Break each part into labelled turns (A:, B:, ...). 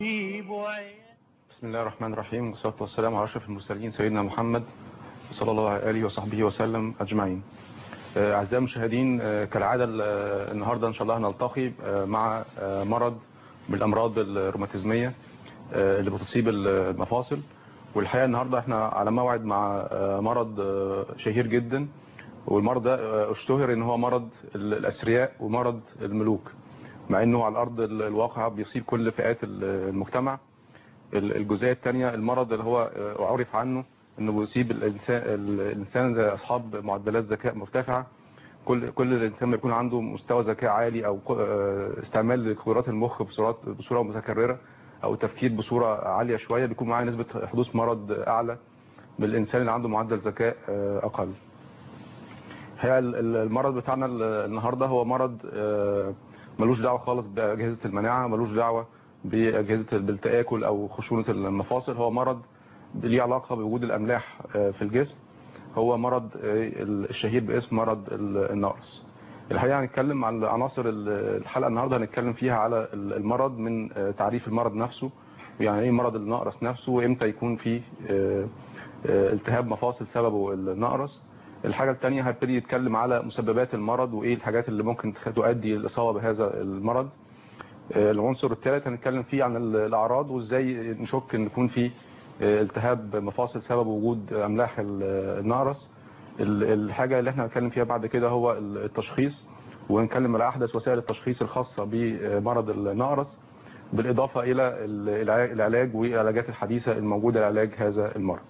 A: بسم الله الرحمن الرحيم والصلاة والسلام على أشرف المرسلين سيدنا محمد صلى الله عليه آله وصحبه وسلم أجمعين أعزائي المشاهدين كالعادة النهاردة إن شاء الله هنلتقي مع مرض من الأمراض الروماتيزمية اللي بتصيب المفاصل والحقيقة النهاردة احنا على موعد مع مرض شهير جدا والمرض ده اشتهر ان هو مرض الأثرياء ومرض الملوك مع انه على الأرض الواقع بيصيب كل فئات المجتمع الجزئية الثانية المرض اللي هو عرف عنه انه بيصيب الانسان الانسان اصحاب معدلات ذكاء مرتفعه كل كل الانسان ما يكون عنده مستوى ذكاء عالي او استعمال قدرات المخ بصوره بصوره متكرره او تفكير بصوره عاليه شويه بيكون معاه نسبه حدوث مرض اعلى من الانسان اللي عنده معدل ذكاء اقل هي المرض بتاعنا النهارده هو مرض ملوش دعوه خالص باجهزه المناعه ملوش دعوه باجهزه بالتاكل او خشونه المفاصل هو مرض ليه علاقة بوجود الأملاح في الجسم هو مرض الشهير باسم مرض النقرس الحقيقة هنتكلم عن عناصر الحلقة النهاردة هنتكلم فيها على المرض من تعريف المرض نفسه يعني ايه مرض النقرس نفسه وامتى يكون فيه التهاب مفاصل سببه النقرس الحاجة الثانية هبتدي يتكلم على مسببات المرض وايه الحاجات اللي ممكن تؤدي الإصابة بهذا المرض العنصر الثالث هنتكلم فيه عن الأعراض وازاي نشك ان يكون فيه التهاب مفاصل سبب وجود املاح النقرس الحاجة اللي احنا هنتكلم فيها بعد كده هو التشخيص ونتكلم على احدث وسائل التشخيص الخاصة بمرض النقرس بالاضافة الى العلاج والعلاجات الحديثة الموجودة لعلاج هذا المرض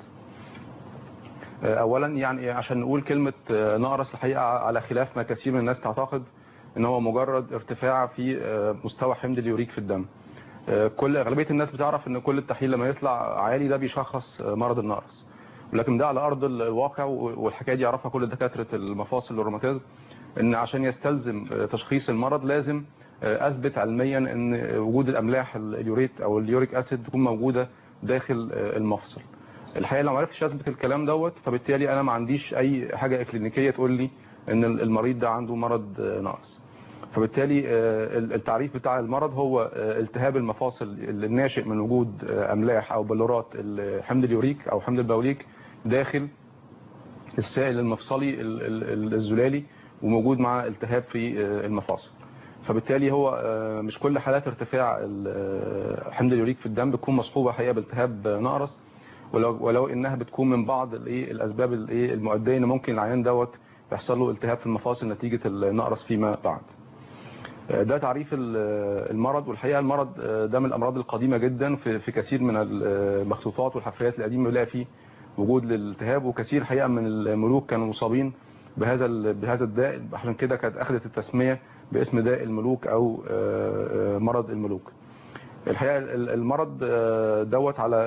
A: اولا يعني عشان نقول كلمة نقرس الحقيقة على خلاف ما كثير من الناس تعتقد ان هو مجرد ارتفاع في مستوى حمض اليوريك في الدم كل اغلبيه الناس بتعرف ان كل التحليل لما يطلع عالي ده بيشخص مرض النقرس ولكن ده على ارض الواقع والحكايه دي يعرفها كل دكاتره المفاصل والروماتيزم ان عشان يستلزم تشخيص المرض لازم اثبت علميا ان وجود الاملاح اليوريت او اليوريك اسيد تكون موجوده داخل المفصل الحقيقه لو ما عرفتش اثبت الكلام دوت فبالتالي انا ما عنديش اي حاجه اكلينيكيه تقول لي ان المريض ده عنده مرض نقرس فبالتالي التعريف بتاع المرض هو التهاب المفاصل الناشئ من وجود املاح او بلورات حمض اليوريك او حمض البوليك داخل السائل المفصلي الزلالي وموجود مع التهاب في المفاصل فبالتالي هو مش كل حالات ارتفاع حمض اليوريك في الدم بتكون مصحوبه حقيقه بالتهاب نقرس ولو, ولو انها بتكون من بعض الاسباب المؤديه ان ممكن العيان دوت يحصل له التهاب في المفاصل نتيجه النقرس فيما بعد ده تعريف المرض والحقيقة المرض ده من الأمراض القديمة جدا في, في كثير من المخطوطات والحفريات القديمة بنلاقي فيه وجود للالتهاب وكثير حقيقة من الملوك كانوا مصابين بهذا بهذا الداء عشان كده كانت أخذت التسمية باسم داء الملوك أو مرض الملوك الحقيقة المرض دوت على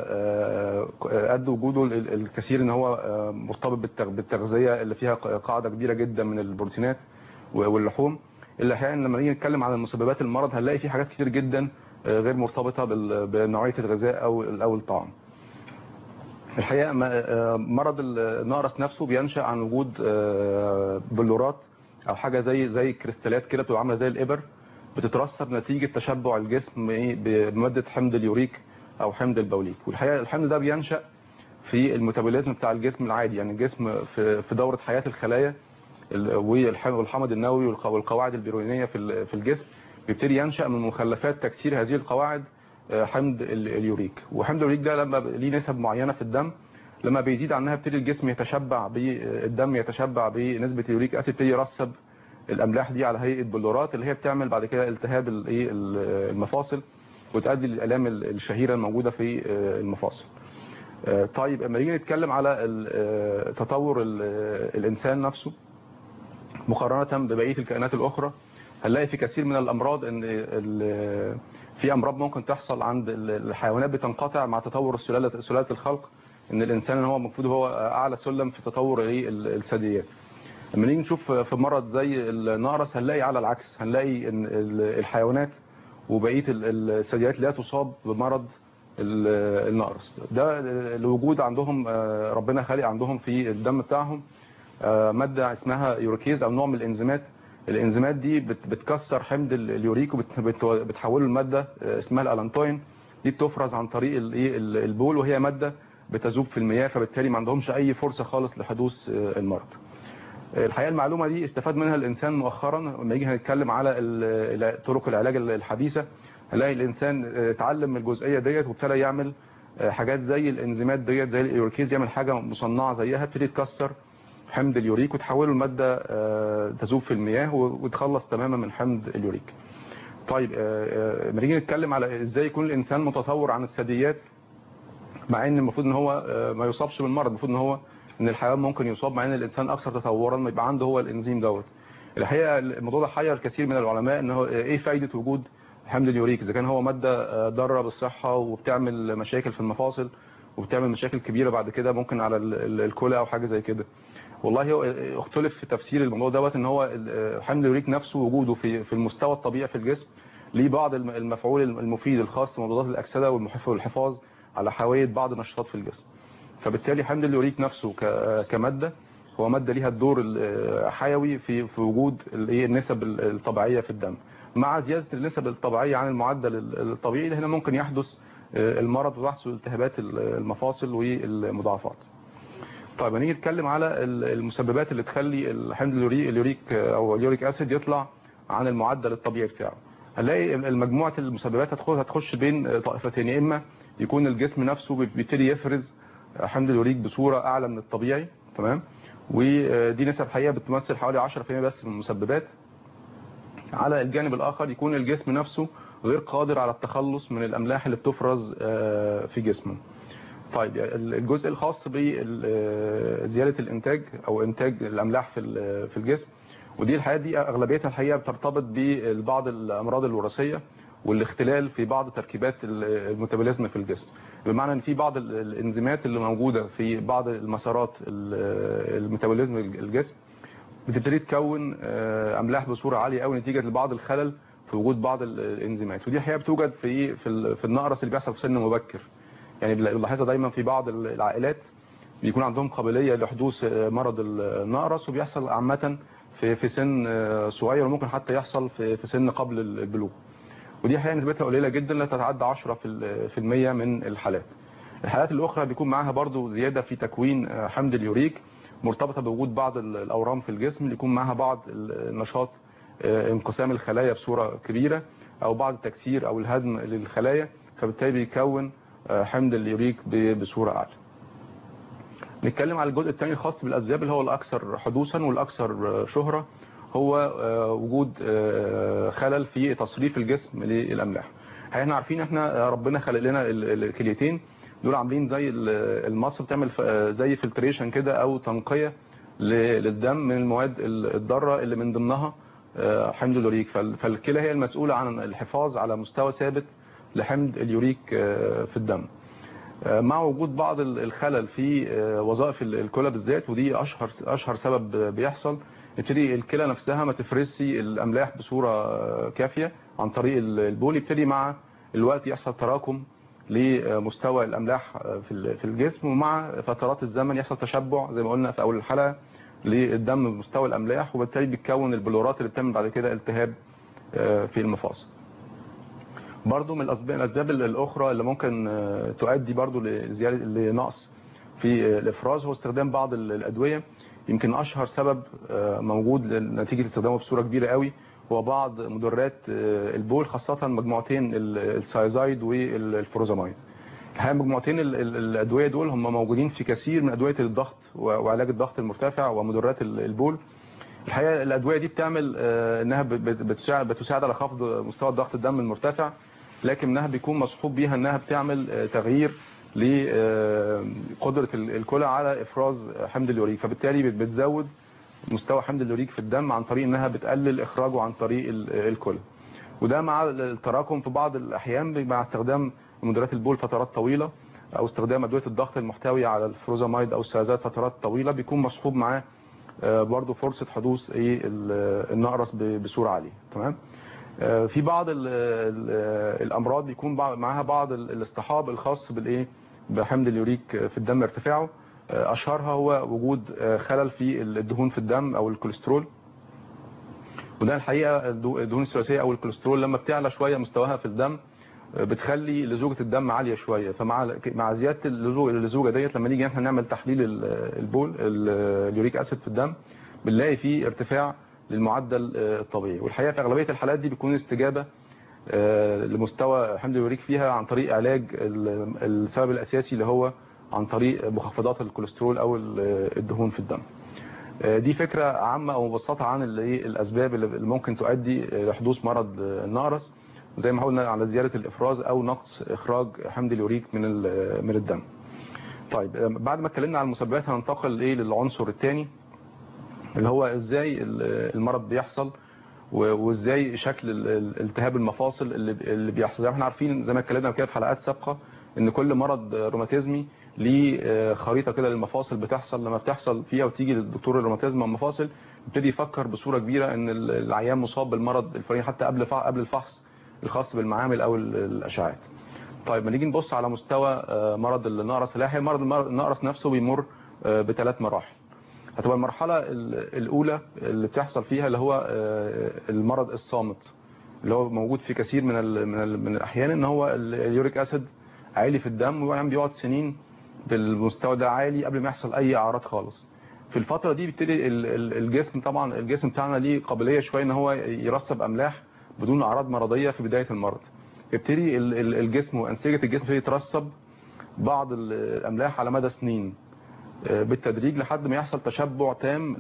A: قد وجوده الكثير ان هو مرتبط بالتغذية اللي فيها قاعدة كبيرة جدا من البروتينات واللحوم اللي احيانا لما نيجي نتكلم عن مسببات المرض هنلاقي في حاجات كتير جدا غير مرتبطة بنوعية الغذاء او او الطعام الحقيقة مرض النقرس نفسه بينشأ عن وجود بلورات او حاجة زي زي كريستالات كده بتبقى عاملة زي الابر بتترسب نتيجة تشبع الجسم بمادة حمض اليوريك او حمض البوليك والحقيقة الحمض ده بينشأ في الميتابوليزم بتاع الجسم العادي يعني الجسم في دورة حياة الخلايا والحمض النووي والقواعد البيرونية في الجسم بيبتدي ينشأ من مخلفات تكسير هذه القواعد حمض اليوريك وحمض اليوريك ده لما ليه نسب معينة في الدم لما بيزيد عنها يبتدي الجسم يتشبع بالدم يتشبع بنسبة اليوريك اسيد يبتدي يرسب الاملاح دي على هيئة بلورات اللي هي بتعمل بعد كده التهاب المفاصل وتؤدي للالام الشهيرة الموجودة في المفاصل طيب اما نيجي نتكلم على تطور الانسان نفسه مقارنة ببقية الكائنات الأخرى هنلاقي في كثير من الأمراض ان في أمراض ممكن تحصل عند الحيوانات بتنقطع مع تطور السلالة سلالة الخلق ان الإنسان هو المفروض هو أعلى سلم في تطور الثدييات لما نيجي نشوف في مرض زي النقرس هنلاقي على العكس هنلاقي ان الحيوانات وبقية الثدييات لا تصاب بمرض النقرس ده الوجود عندهم ربنا خالق عندهم في الدم بتاعهم مادة اسمها يوريكيز او نوع من الانزيمات الانزيمات دي بتكسر حمض اليوريك وبتحوله لمادة اسمها الالانتوين دي بتفرز عن طريق الايه البول وهي ماده بتذوب في المياه فبالتالي ما عندهمش اي فرصه خالص لحدوث المرض الحقيقه المعلومه دي استفاد منها الانسان مؤخرا لما يجي هنتكلم على طرق العلاج الحديثه هنلاقي الانسان اتعلم الجزئيه ديت وابتدى يعمل حاجات زي الانزيمات ديت زي اليوريكيز يعمل حاجه مصنعه زيها تبتدي تكسر حمض اليوريك وتحوله لماده تذوب في المياه وتخلص تماما من حمض اليوريك طيب لما نيجي نتكلم على ازاي يكون الانسان متطور عن الثدييات مع ان المفروض ان هو ما يصابش بالمرض المفروض ان هو ان الحيوان ممكن يصاب مع ان الانسان اكثر تطورا ما يبقى عنده هو الانزيم دوت الحقيقه الموضوع ده حير كثير من العلماء ان هو ايه فايده وجود حمض اليوريك اذا كان هو ماده ضاره بالصحه وبتعمل مشاكل في المفاصل وبتعمل مشاكل كبيره بعد كده ممكن على الكلى او حاجه زي كده والله هو اختلف في تفسير الموضوع دوت ان هو حمض اليوريك نفسه وجوده في في المستوى الطبيعي في الجسم ليه بعض المفعول المفيد الخاص بمضادات الاكسده والحفاظ على حوايه بعض النشاطات في الجسم فبالتالي حمض اليوريك نفسه كماده هو ماده ليها الدور الحيوي في في وجود النسب الطبيعيه في الدم مع زياده النسب الطبيعيه عن المعدل الطبيعي هنا ممكن يحدث المرض ويحدث التهابات المفاصل والمضاعفات طيب هنيجي نتكلم على المسببات اللي تخلي الحمض اليوريك او اليوريك اسيد يطلع عن المعدل الطبيعي بتاعه هنلاقي مجموعه المسببات هتخش هتخش بين طائفتين يا اما يكون الجسم نفسه بيبتدي يفرز حمض اليوريك بصوره اعلى من الطبيعي تمام ودي نسب حقيقه بتمثل حوالي 10% بس من المسببات على الجانب الاخر يكون الجسم نفسه غير قادر على التخلص من الاملاح اللي بتفرز في جسمه طيب الجزء الخاص بزياده الانتاج او انتاج الاملاح في في الجسم ودي الحقيقه دي اغلبيتها الحقيقه بترتبط ببعض الامراض الوراثيه والاختلال في بعض تركيبات الميتابوليزم في الجسم بمعنى ان في بعض الانزيمات اللي موجوده في بعض المسارات الميتابوليزم الجسم بتبتدي تكون املاح بصوره عاليه قوي نتيجه لبعض الخلل في وجود بعض الانزيمات ودي الحقيقه بتوجد في في في النقرس اللي بيحصل في سن مبكر يعني بنلاحظها دايما في بعض العائلات بيكون عندهم قابليه لحدوث مرض النقرس وبيحصل عامه في في سن صغير وممكن حتى يحصل في في سن قبل البلوغ ودي حقيقه نسبتها قليله جدا لا تتعدى 10% من الحالات الحالات الاخرى بيكون معاها برضو زياده في تكوين حمض اليوريك مرتبطه بوجود بعض الاورام في الجسم اللي يكون معاها بعض النشاط انقسام الخلايا بصوره كبيره او بعض التكسير او الهدم للخلايا فبالتالي بيكون حمض اليوريك بصوره اعلى نتكلم على الجزء الثاني الخاص بالاسباب اللي هو الاكثر حدوثا والاكثر شهره هو وجود خلل في تصريف الجسم للاملاح احنا عارفين احنا ربنا خلق لنا الكليتين دول عاملين زي المصر بتعمل زي فلتريشن كده او تنقيه للدم من المواد الضاره اللي من ضمنها حمض اليوريك فالكلى هي المسؤوله عن الحفاظ على مستوى ثابت لحمض اليوريك في الدم مع وجود بعض الخلل في وظائف الكلى بالذات ودي اشهر اشهر سبب بيحصل يبتدي الكلى نفسها ما تفرزش الاملاح بصوره كافيه عن طريق البول يبتدي مع الوقت يحصل تراكم لمستوى الاملاح في الجسم ومع فترات الزمن يحصل تشبع زي ما قلنا في اول الحلقه للدم بمستوى الاملاح وبالتالي بتكون البلورات اللي بتعمل بعد كده التهاب في المفاصل برضو من الاسباب الاخرى اللي ممكن تؤدي برضو لزياده لنقص في الافراز هو استخدام بعض الادويه يمكن اشهر سبب موجود نتيجه استخدامه بصوره كبيره قوي هو بعض مدرات البول خاصه مجموعتين السايزايد والفروزامايد الحقيقه مجموعتين الادويه دول هم موجودين في كثير من ادويه الضغط وعلاج الضغط المرتفع ومدرات البول الحقيقه الادويه دي بتعمل انها بتساعد بتساعد على خفض مستوى ضغط الدم المرتفع لكن انها بيكون مصحوب بيها انها بتعمل تغيير لقدره الكلى على افراز حمض اليوريك فبالتالي بتزود مستوى حمض اليوريك في الدم عن طريق انها بتقلل اخراجه عن طريق الكلى وده مع التراكم في بعض الاحيان مع استخدام مدرات البول فترات طويله او استخدام ادويه الضغط المحتويه على الفروزامايد او السيازات فترات طويله بيكون مصحوب معاه برضه فرصه حدوث ايه النقرس بصوره عاليه تمام في بعض ال ال الامراض بيكون معاها بعض الاصطحاب الخاص بالايه بحمض اليوريك في الدم ارتفاعه اشهرها هو وجود خلل في الدهون في الدم او الكوليسترول وده الحقيقه الدهون الثلاثيه او الكوليسترول لما بتعلى شويه مستواها في الدم بتخلي لزوجة الدم عالية شوية فمع مع زيادة اللزوجة اللزوجة ديت لما نيجي احنا نعمل تحليل ال- البول ال- اليوريك اسيد في الدم بنلاقي فيه ارتفاع للمعدل آه، الطبيعي والحقيقة في أغلبية الحالات دي بيكون استجابة آه، لمستوى حمض اليوريك فيها عن طريق علاج ال- السبب الأساسي اللي هو عن طريق مخفضات الكوليسترول أو ال- الدهون في الدم آه، دي فكرة عامة أو مبسطة عن اللي إيه الأسباب اللي اللي ممكن تؤدي لحدوث مرض آه، النقرس زي ما قلنا على زيادة الإفراز أو نقص إخراج حمض اليوريك من ال- من الدم طيب آه، بعد ما اتكلمنا عن المسببات هننتقل إيه للعنصر الثاني اللي هو إزاي ال- المرض بيحصل و- وازاي شكل ال- ال- التهاب المفاصل اللي اللي بيحصل زي ما احنا عارفين زي ما اتكلمنا كده في حلقات سابقه ان كل مرض روماتيزمي ليه آه، خريطه كده للمفاصل بتحصل لما بتحصل فيها وتيجي للدكتور الروماتيزم او المفاصل يبتدي يفكر بصوره كبيره ان ال- العيان مصاب بالمرض الفلاني حتى قبل فع- قبل الفحص الخاص بالمعامل او ال- الاشعاعات طيب ما نيجي نبص على مستوى آه، مرض النقرس اللاحي مرض المر- النقرس نفسه بيمر آه، بثلاث مراحل هتبقى المرحلة ال- الأولى اللي بتحصل فيها اللي هو آه، المرض الصامت اللي هو موجود في كثير من ال من, ال من الأحيان إن هو ال- اليوريك أسيد عالي في الدم ويعني بيقعد سنين بالمستوى ده عالي قبل ما يحصل أي أعراض خالص في الفترة دي بيبتدي ال- ال- الجسم طبعا الجسم بتاعنا ليه قابلية شوية إن هو يرسب أملاح بدون أعراض مرضية في بداية المرض يبتدي ال- ال- الجسم وأنسجة الجسم تبتدي ترسب بعض ال- الأملاح على مدى سنين بالتدريج لحد ما يحصل تشبع تام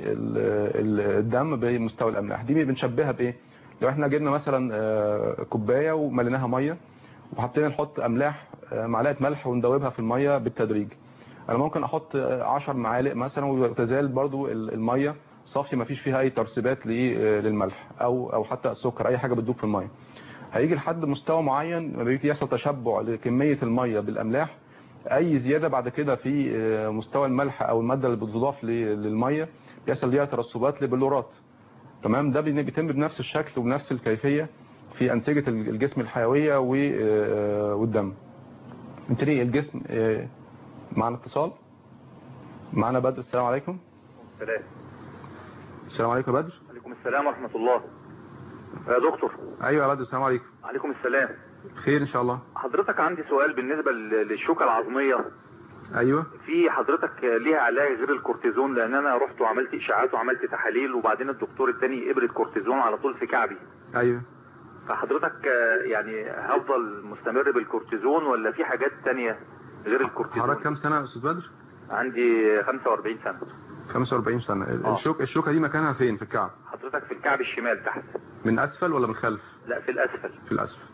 A: للدم بمستوى الاملاح دي بنشبهها بايه لو احنا جبنا مثلا آه، كوبايه ومليناها ميه وحطينا نحط املاح آه، معلقه ملح وندوبها في الميه بالتدريج انا ممكن احط 10 معالق مثلا وتزال برضو ال- الميه صافيه ما فيش فيها اي ترسبات لإيه؟ آه، للملح او او حتى السكر اي حاجه بتدوب في الميه هيجي لحد مستوى معين لما بيجي يحصل تشبع لكميه الميه بالاملاح اي زياده بعد كده في آه، مستوى الملح او الماده اللي بتضاف ل- للميه بيحصل ليها ترسبات لبلورات تمام ده بي- بيتم بنفس الشكل وبنفس الكيفيه في انسجه الجسم الحيويه و- آه، والدم نبتدي الجسم آه، معنا اتصال معنا بدر السلام عليكم
B: السلام
A: السلام عليكم يا بدر
B: عليكم السلام ورحمة الله يا دكتور
A: ايوه يا بدر السلام عليكم
B: عليكم السلام
A: خير ان شاء الله
B: حضرتك عندي سؤال بالنسبة لل- للشوكة العظمية
A: ايوه
B: في حضرتك ليها علاج غير الكورتيزون لان انا رحت وعملت اشاعات وعملت تحاليل وبعدين الدكتور اداني ابرة كورتيزون على طول في كعبي
A: ايوه
B: فحضرتك آه، يعني هفضل مستمر بالكورتيزون ولا في حاجات تانية غير
A: حضرتك
B: الكورتيزون
A: كام سنه يا استاذ بدر
B: عندي 45 سنة
A: 45 سنه
B: آه.
A: الشوك الشوكه دي مكانها فين في الكعب
B: حضرتك في الكعب الشمال تحت
A: من اسفل ولا من خلف
B: لا في الاسفل
A: في الاسفل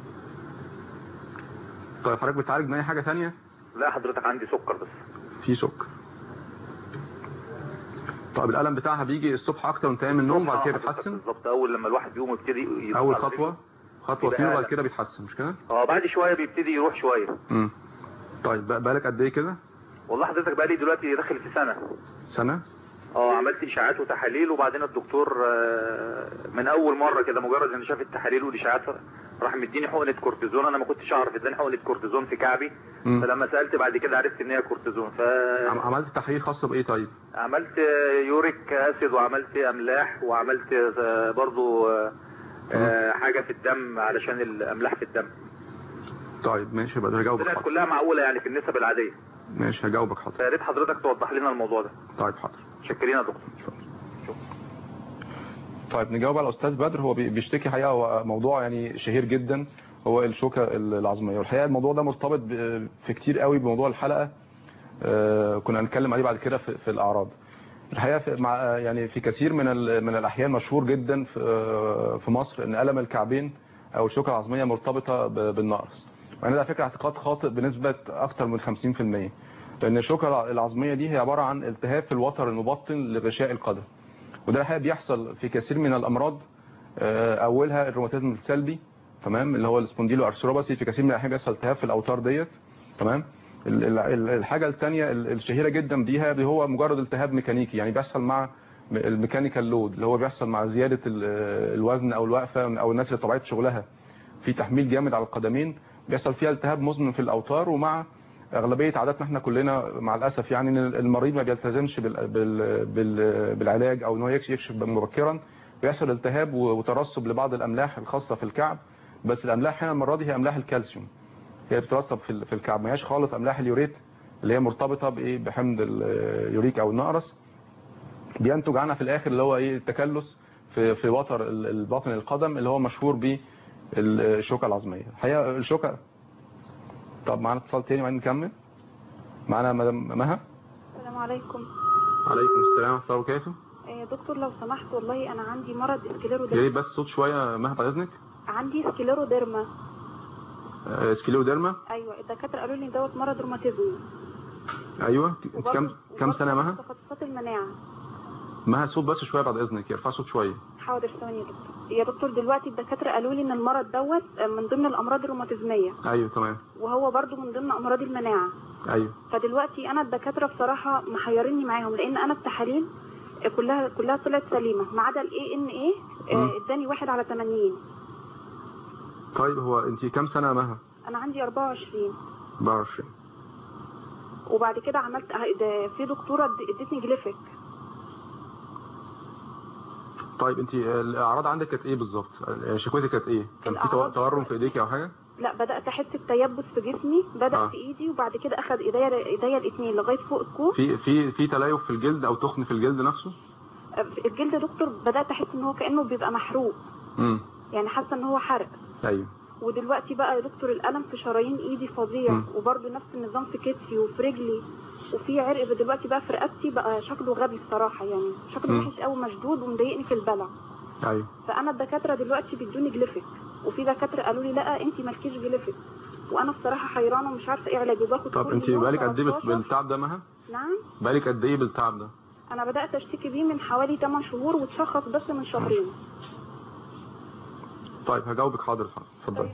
A: طيب حضرتك بتعالج من اي حاجه تانية
B: لا حضرتك عندي سكر بس
A: في سكر طيب الالم بتاعها بيجي الصبح اكتر وانت قايم من النوم وبعد كده
B: حضرتك
A: بيتحسن
B: بالظبط اول لما الواحد يقوم يبتدي يدوس
A: اول
B: على
A: خطوه
B: رجله.
A: خطوه
B: يبقى
A: اتنين وبعد
B: أقلق.
A: كده بيتحسن مش كده
B: اه بعد شويه بيبتدي يروح شويه
A: امم طيب بقى- بقالك قد ايه كده
B: والله حضرتك بقى لي دلوقتي داخل في سنه
A: سنه
B: اه عملت اشاعات وتحاليل وبعدين الدكتور آه، من اول مره كده مجرد ان شاف التحاليل والاشاعات راح مديني حقنه كورتيزون انا ما كنتش اعرف اداني حقنه كورتيزون في كعبي
A: مم.
B: فلما سالت بعد كده عرفت ان هي كورتيزون
A: عم-
B: فعملت
A: عملت تحليل خاص بايه طيب
B: يوريك اسيد وعملت املاح وعملت آه، برضو آه، آه، حاجه في الدم علشان الاملاح في الدم
A: طيب ماشي بقى هجاوبك
B: طلعت
A: حاضر
B: كلها معقوله يعني في النسب العاديه
A: ماشي هجاوبك حاضر
B: فيا ريت حضرتك توضح لنا الموضوع ده
A: طيب حاضر
B: شكرين يا دكتور
A: طيب نجاوب على الاستاذ بدر هو بي- بيشتكي حقيقه هو موضوع يعني شهير جدا هو الشوكه العظميه والحقيقه الموضوع ده مرتبط ب- في كتير قوي بموضوع الحلقه آه، كنا هنتكلم عليه بعد كده في, في الاعراض الحقيقه في مع يعني في كثير من ال- من الاحيان مشهور جدا في آه، في مصر ان الم الكعبين او الشوكه العظميه مرتبطه ب- بالنقرس وانا ده على فكره اعتقاد خاطئ بنسبه اكثر من 50% لان الشوكه العظميه دي هي عباره عن التهاب في الوتر المبطن لغشاء القدم وده الحقيقه بيحصل في كثير من الامراض آه، اولها الروماتيزم السلبي تمام اللي هو السبونديلو ارثروباثي في كثير من الاحيان بيحصل التهاب في الاوتار ديت تمام ال- ال- ال- الحاجه الثانيه الشهيره جدا بيها اللي هو مجرد التهاب ميكانيكي يعني بيحصل مع م- الميكانيكال لود اللي هو بيحصل مع زياده ال- الوزن او الوقفه او الناس اللي طبيعه شغلها في تحميل جامد على القدمين بيحصل فيها التهاب مزمن في الاوتار ومع اغلبيه عاداتنا احنا كلنا مع الاسف يعني ان المريض ما بيلتزمش بال بال بال بالعلاج او ان هو يكشف يكشف مبكرا بيحصل التهاب وترسب لبعض الاملاح الخاصه في الكعب بس الاملاح هنا المره دي هي املاح الكالسيوم هي بترسب في ال- في الكعب ما هياش خالص املاح اليوريت اللي هي مرتبطه بايه بحمض اليوريك او النقرس بينتج عنها في الاخر اللي هو ايه التكلس في في وتر ال- البطن القدم اللي هو مشهور بالشوكه العظميه الحقيقه الشوكه طب معانا اتصال تاني وبعدين نكمل معانا مدام مها
C: السلام عليكم
A: عليكم السلام ورحمه الله وبركاته
C: آه، دكتور لو سمحت والله انا عندي مرض
A: يا ريت
C: سكليروديرما
A: بس صوت شويه مها بعد اذنك
C: عندي سكليروديرما
A: آه، سكليوديرما
C: ايوه الدكاتره قالوا لي دوت مرض روماتيزم
A: ايوه انت كام
C: وبرضه-
A: كام سنه يا
C: وبرضه
A: مها
C: تخصصات المناعه
A: مها صوت بس شويه بعد اذنك ارفع صوت شويه
C: حاضر ثواني يا دكتور يا دكتور دلوقتي الدكاتره قالوا لي ان المرض دوت آه، من ضمن الامراض الروماتيزميه
A: ايوه تمام
C: وهو برضه من ضمن امراض المناعه
A: ايوه
C: فدلوقتي انا الدكاتره بصراحه محيريني معاهم لان انا التحاليل آه، كلها كلها طلعت سليمه ما عدا الاي ان ايه
A: مم.
C: اداني واحد على 80
A: طيب هو انت كام سنه يا مها
C: انا عندي 24
A: 24
C: وبعد كده عملت اه، ده في دكتوره اد- ادتني جليفك
A: طيب انت الاعراض عندك كانت ايه بالظبط شكوتك كانت ايه كان في تو-
C: الأعراض-
A: تورم في ايديك او حاجه
C: لا بدات احس بتيبس في جسمي بدا
A: آه.
C: في ايدي وبعد كده اخد ايديا ايديا الاثنين لغايه فوق الكوع
A: في في في تليف في الجلد او تخن في الجلد نفسه
C: اه، الجلد دكتور بدات احس ان هو كانه بيبقى محروق
A: امم
C: يعني حاسه ان هو حرق
A: ايوه
C: ودلوقتي بقى يا دكتور الالم في شرايين ايدي فظيع
A: مم.
C: وبرده نفس النظام في كتفي وفي رجلي وفي عرق دلوقتي بقى في رقبتي بقى شكله غبي الصراحه يعني شكله
A: مم.
C: وحش قوي مشدود ومضايقني في البلع
A: ايوه
C: فانا الدكاتره دلوقتي بيدوني جليفك وفي دكاتره قالوا لي لا انت مالكيش جليفك وانا الصراحه حيرانه ومش عارفه ايه علاجي وباخد
A: طب
C: كل
A: انت
C: يوم
A: بقالك قد ايه بال-
C: 13.
A: بالتعب ده مها
C: نعم
A: بقالك قد ايه بالتعب ده
C: انا بدات اشتكي بيه من حوالي 8 شهور واتشخص بس من شهرين
A: طيب هجاوبك حاضر حاضر اتفضلي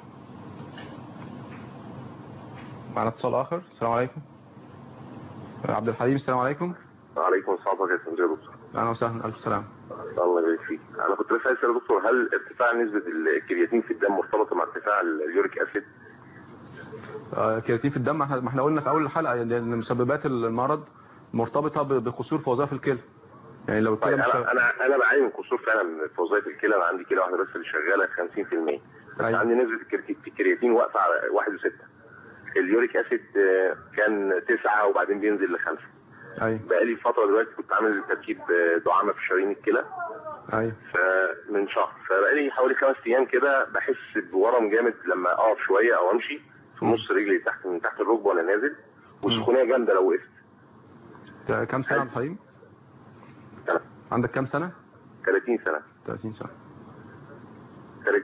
A: معنا اتصال اخر السلام عليكم عبد الحليم السلام عليكم
D: وعليكم السلام ورحمة الله يا دكتور
A: اهلا وسهلا الف سلام
D: الله يبارك فيك انا كنت بس عايز اسال يا دكتور هل ارتفاع نسبة الكرياتين في الدم مرتبطة مع ارتفاع اليوريك اسيد؟
A: آه، كرياتين في الدم ما احنا ما احنا قلنا في اول الحلقه يعني ان مسببات المرض مرتبطه ب- بقصور في وظائف الكلى يعني لو الكلى
D: طيب
A: مش
D: انا انا انا بعاني من قصور فعلا في وظائف الكلى انا عندي كلى واحدة بس اللي شغالة 50% بس
A: أيوة.
D: عندي نسبة الكرياتين- الكرياتين واقفة على 1.6 اليوريك اسيد آه، كان 9 وبعدين بينزل لخمسة
A: ايوه
D: بقالي فترة دلوقتي كنت عامل تركيب آه، دعامة في شرايين الكلى
A: ايوه
D: فمن شهر فبقالي حوالي خمس ايام كده بحس بورم جامد لما اقف شويه او امشي في نص رجلي تحت من تحت الركبه وانا نازل وسخونيه جامده لو وقفت
A: انت كام سنه يا عبد الحليم
D: سنة.
A: عندك كام سنه
D: 30 سنه
A: 30 سنه
D: خارج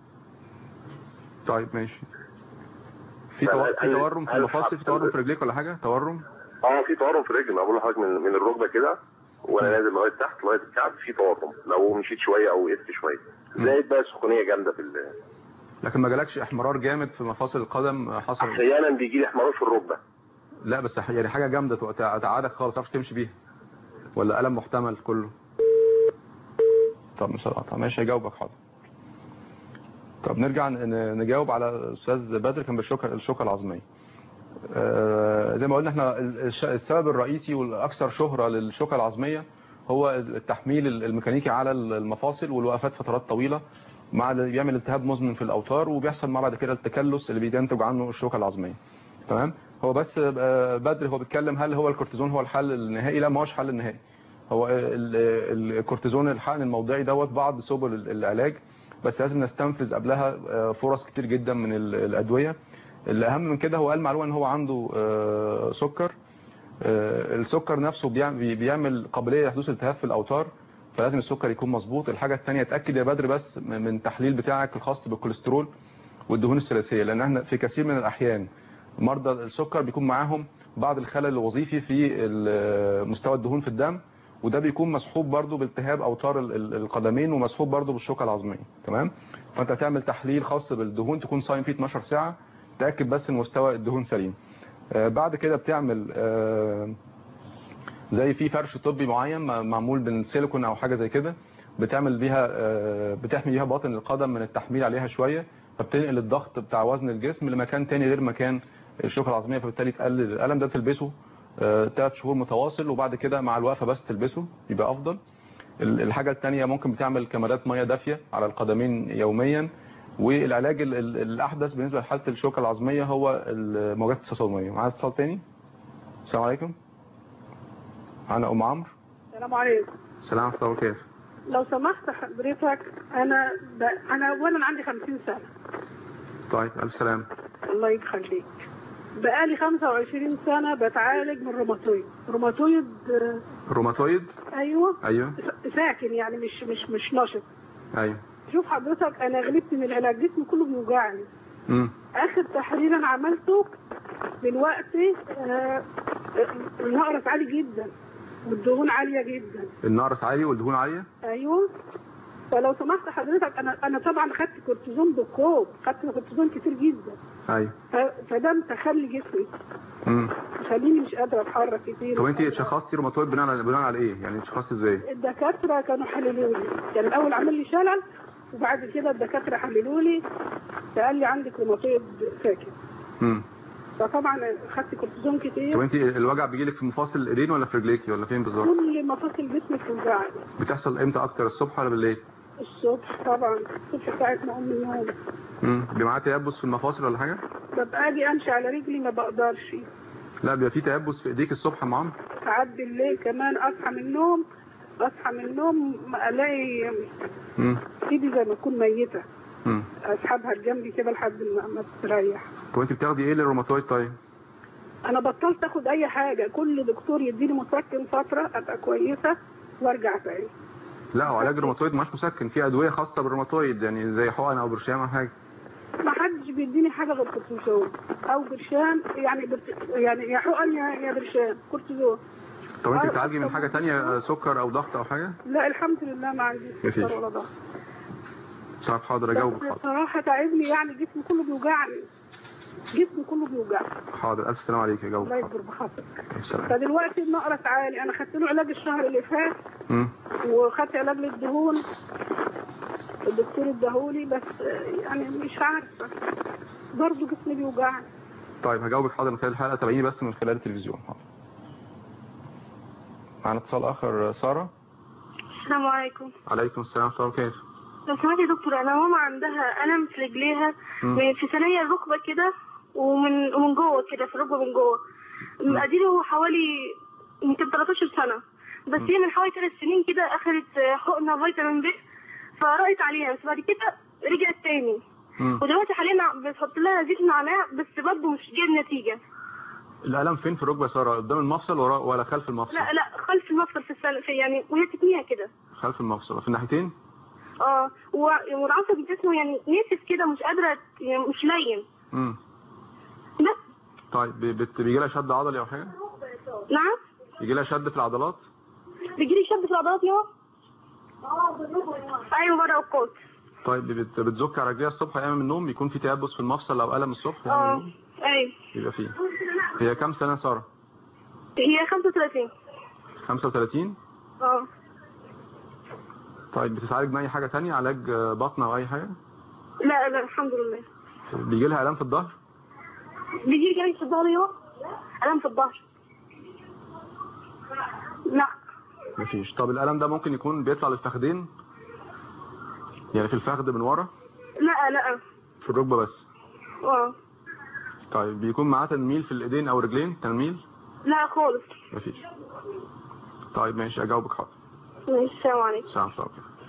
A: طيب ماشي في
D: لا،
A: تو-
D: هل-
A: في
D: هل-
A: تورم في
D: هل
A: المفاصل في
D: حط-
A: تورم في رجليك ولا حاجه تورم
D: اه في تورم في الرجل ما بقول لحضرتك من من الركبه كده وانا نازل لغايه تحت لغايه الكعب في تورم لو مشيت شويه او وقفت شويه زائد بقى سخونيه جامده في ال-
A: لكن ما جالكش احمرار جامد في مفاصل القدم حصل
D: احيانا بيجي لي احمرار في الركبه
A: لا بس يعني حاجه جامده تق- تقعدك خالص تعرفش تمشي بيها ولا الم محتمل كله طب مش هقطع ماشي هجاوبك حاضر طب نرجع ن- نجاوب على الاستاذ بدر كان بالشوكه الشوكه العظميه آه، زي ما قلنا احنا الش- السبب الرئيسي والاكثر شهره للشوكه العظميه هو التحميل الميكانيكي على المفاصل والوقفات فترات طويله مع اللي بيعمل التهاب مزمن في الاوتار وبيحصل مع بعد كده التكلس اللي بينتج عنه الشوكه العظميه تمام هو بس آه، بدر هو بيتكلم هل هو الكورتيزون هو الحل النهائي لا ما هوش حل النهائي هو ال- ال- الكورتيزون الحقن الموضعي دوت بعض سبل ال- العلاج بس لازم نستنفذ قبلها آه، فرص كتير جدا من ال- الادويه الاهم من كده هو قال معلومه ان هو عنده آه، سكر آه، السكر نفسه بيعم- بي- بيعمل قابليه لحدوث التهاب في الاوتار فلازم السكر يكون مظبوط الحاجه الثانيه اتاكد يا بدر بس من من التحليل بتاعك الخاص بالكوليسترول والدهون الثلاثيه لان احنا في كثير من الاحيان مرضى السكر بيكون معاهم بعض الخلل الوظيفي في ال- مستوى الدهون في الدم وده بيكون مسحوب برضو بالتهاب اوتار ال- ال- القدمين ومسحوب برضو بالشوكه العظميه تمام فانت هتعمل تحليل خاص بالدهون تكون صايم فيه 12 ساعه تاكد بس ان مستوى الدهون سليم آه، بعد كده بتعمل آه، زي في فرش طبي معين م- معمول بالسيليكون او حاجه زي كده بتعمل بيها آه، بتحمي بيها باطن القدم من التحميل عليها شويه فبتنقل الضغط بتاع وزن الجسم لمكان تاني غير مكان الشوكه العظميه فبالتالي تقلل الالم ده تلبسه ثلاث شهور متواصل وبعد كده مع الوقفه بس تلبسه يبقى افضل ال- الحاجه الثانيه ممكن بتعمل كمادات ميه دافيه على القدمين يوميا والعلاج ال- ال- الاحدث بالنسبه لحاله الشوكه العظميه هو الموجات التصادميه معانا اتصال تاني السلام عليكم معانا ام عمرو
E: السلام عليكم
A: السلام ورحمه الله وبركاته
E: لو سمحت حضرتك انا ب... انا اولا عندي 50 سنه
A: طيب الف سلام
E: الله يخليك بقالي 25 سنه بتعالج من روماتويد روماتويد آه،
A: روماتويد
E: ايوه
A: ايوه
E: س- ساكن يعني مش مش مش نشط
A: ايوه
E: شوف حضرتك انا غلبت من العلاج جسمي كله بيوجعني
A: امم
E: اخر تحليل انا عملته دلوقتي آه، النقرس عالي جدا والدهون عاليه جدا
A: النقرس عالي والدهون عاليه
E: ايوه فلو سمحت حضرتك انا انا طبعا خدت كورتيزون بالكوب خدت كورتيزون كتير جدا
A: ايوه
E: ف- فده متخلي جسمي
A: امم
E: مخليني مش قادره اتحرك كتير
A: طب انت اتشخصتي روماتويد بناء على بناء على ايه يعني اتشخصتي ازاي
E: الدكاتره كانوا حللوا لي كان الاول عمل لي شلل وبعد كده الدكاتره حللوا لي فقال لي عندك روماتويد ساكن
A: امم
E: فطبعا خدت كورتيزون
A: طب
E: كتير
A: انت الوجع بيجيلك في مفاصل الايدين ولا في رجليكي ولا فين بالظبط
E: كل مفاصل جسمي بتوجعني
A: بتحصل امتى اكتر الصبح ولا بالليل
E: الصبح طبعا الصبح ساعه ما اقوم من النوم
A: امم بيبقى معاه تيبس في المفاصل ولا حاجه
E: ببقى اجي امشي على رجلي ما بقدرش
A: لا بيبقى في تيبس في ايديك الصبح يا ام عمرو
E: ساعات بالليل كمان اصحى من النوم اصحى من النوم ما الاقي
A: امم
E: ايدي زي ما تكون ميته
A: امم
E: اسحبها لجنبي كده لحد ما ما تستريح
A: طب انت بتاخدي ايه للروماتويد طيب
E: انا بطلت اخد اي حاجه كل دكتور يديني مسكن فتره ابقى كويسه وارجع تاني
A: لا هو علاج الروماتويد مش مسكن في ادويه خاصه بالروماتويد يعني زي حقن او برشام او حاجه
E: ما حدش بيديني حاجه غير كورتيزون او برشام يعني برت... يعني يا حقن يا يا برشام كورتيزون
A: طب انت
E: آه،
A: بتعالجي من حاجه تانية سكر او ضغط او حاجه
E: لا الحمد لله ما عندي
A: مفيش.
E: سكر ولا ضغط
A: طب حاضر اجاوبك
E: بس
A: حاضر
E: بصراحه تعبني يعني جسمي كله بيوجعني جسمي كله بيوجعني
A: حاضر الف سلام عليك
E: الله
A: اجاوبك حاضر
E: يكبر بخاطرك
A: الف سلام
E: فدلوقتي النقرس عالي انا خدت له علاج الشهر اللي فات
A: امم
E: وخدت علاج للدهون الدكتور اداهولي بس يعني مش عارفه برضه جسمي بيوجعني
A: طيب هجاوبك حاضر من خلال الحلقه تابعيني بس من خلال التلفزيون حاضر معنا اتصال اخر ساره
F: السلام عليكم
A: عليكم السلام ورحمه الله وبركاته
F: لو سمحت يا دكتور انا ماما عندها الم في رجليها
A: مم.
F: من- في ثانيه الركبه كده ومن ومن جوه كده في الركبه من جوه اديله حوالي يمكن 13 سنه بس هي من حوالي ثلاث سنين كده اخذت حقنه فيتامين ب فرقت عليها بس بعد كده رجعت تاني
A: مم.
F: ودلوقتي حاليا بتحط لها زيت نعناع بس برضه مش جايب نتيجه
A: الالم فين في الركبه يا ساره قدام المفصل ورا ولا خلف المفصل
F: لا لا خلف المفصل في السنة في يعني وهي تتنيها كده
A: خلف المفصل في الناحيتين
F: اه و- والعصب جسمه يعني ناسف كده مش قادره يعني مش لين
A: امم
F: بس
A: طيب بت- بيجي لها شد عضلي او حاجه
F: نعم
A: بيجي لها شد في العضلات
F: بيجيلي شد في العضلات يا ايوه مرة اوقات
A: طيب بت- بتزك على رجليها الصبح ايام النوم بيكون في تيبس في المفصل او الم الصبح ايام
F: اه
A: النوم
F: ايوه
A: يبقى فيه هي كام سنه يا ساره
F: هي 35
A: 35
F: اه
A: طيب بتتعالج من اي حاجه تانية علاج آه، بطن او اي حاجه
F: لا لا الحمد لله
A: بيجي لها الام في الظهر
F: بيجيلي جري في الظهر يا الم في الظهر لا
A: مفيش طب الالم ده ممكن يكون بيطلع للفخذين يعني في الفخذ من ورا
F: لا لا
A: في الركبه بس
F: اه
A: طيب بيكون معاه تنميل في الايدين او الرجلين تنميل
F: لا خالص
A: مفيش طيب ماشي اجاوبك حاضر
F: ماشي السلام عليكم
A: سلام عليكم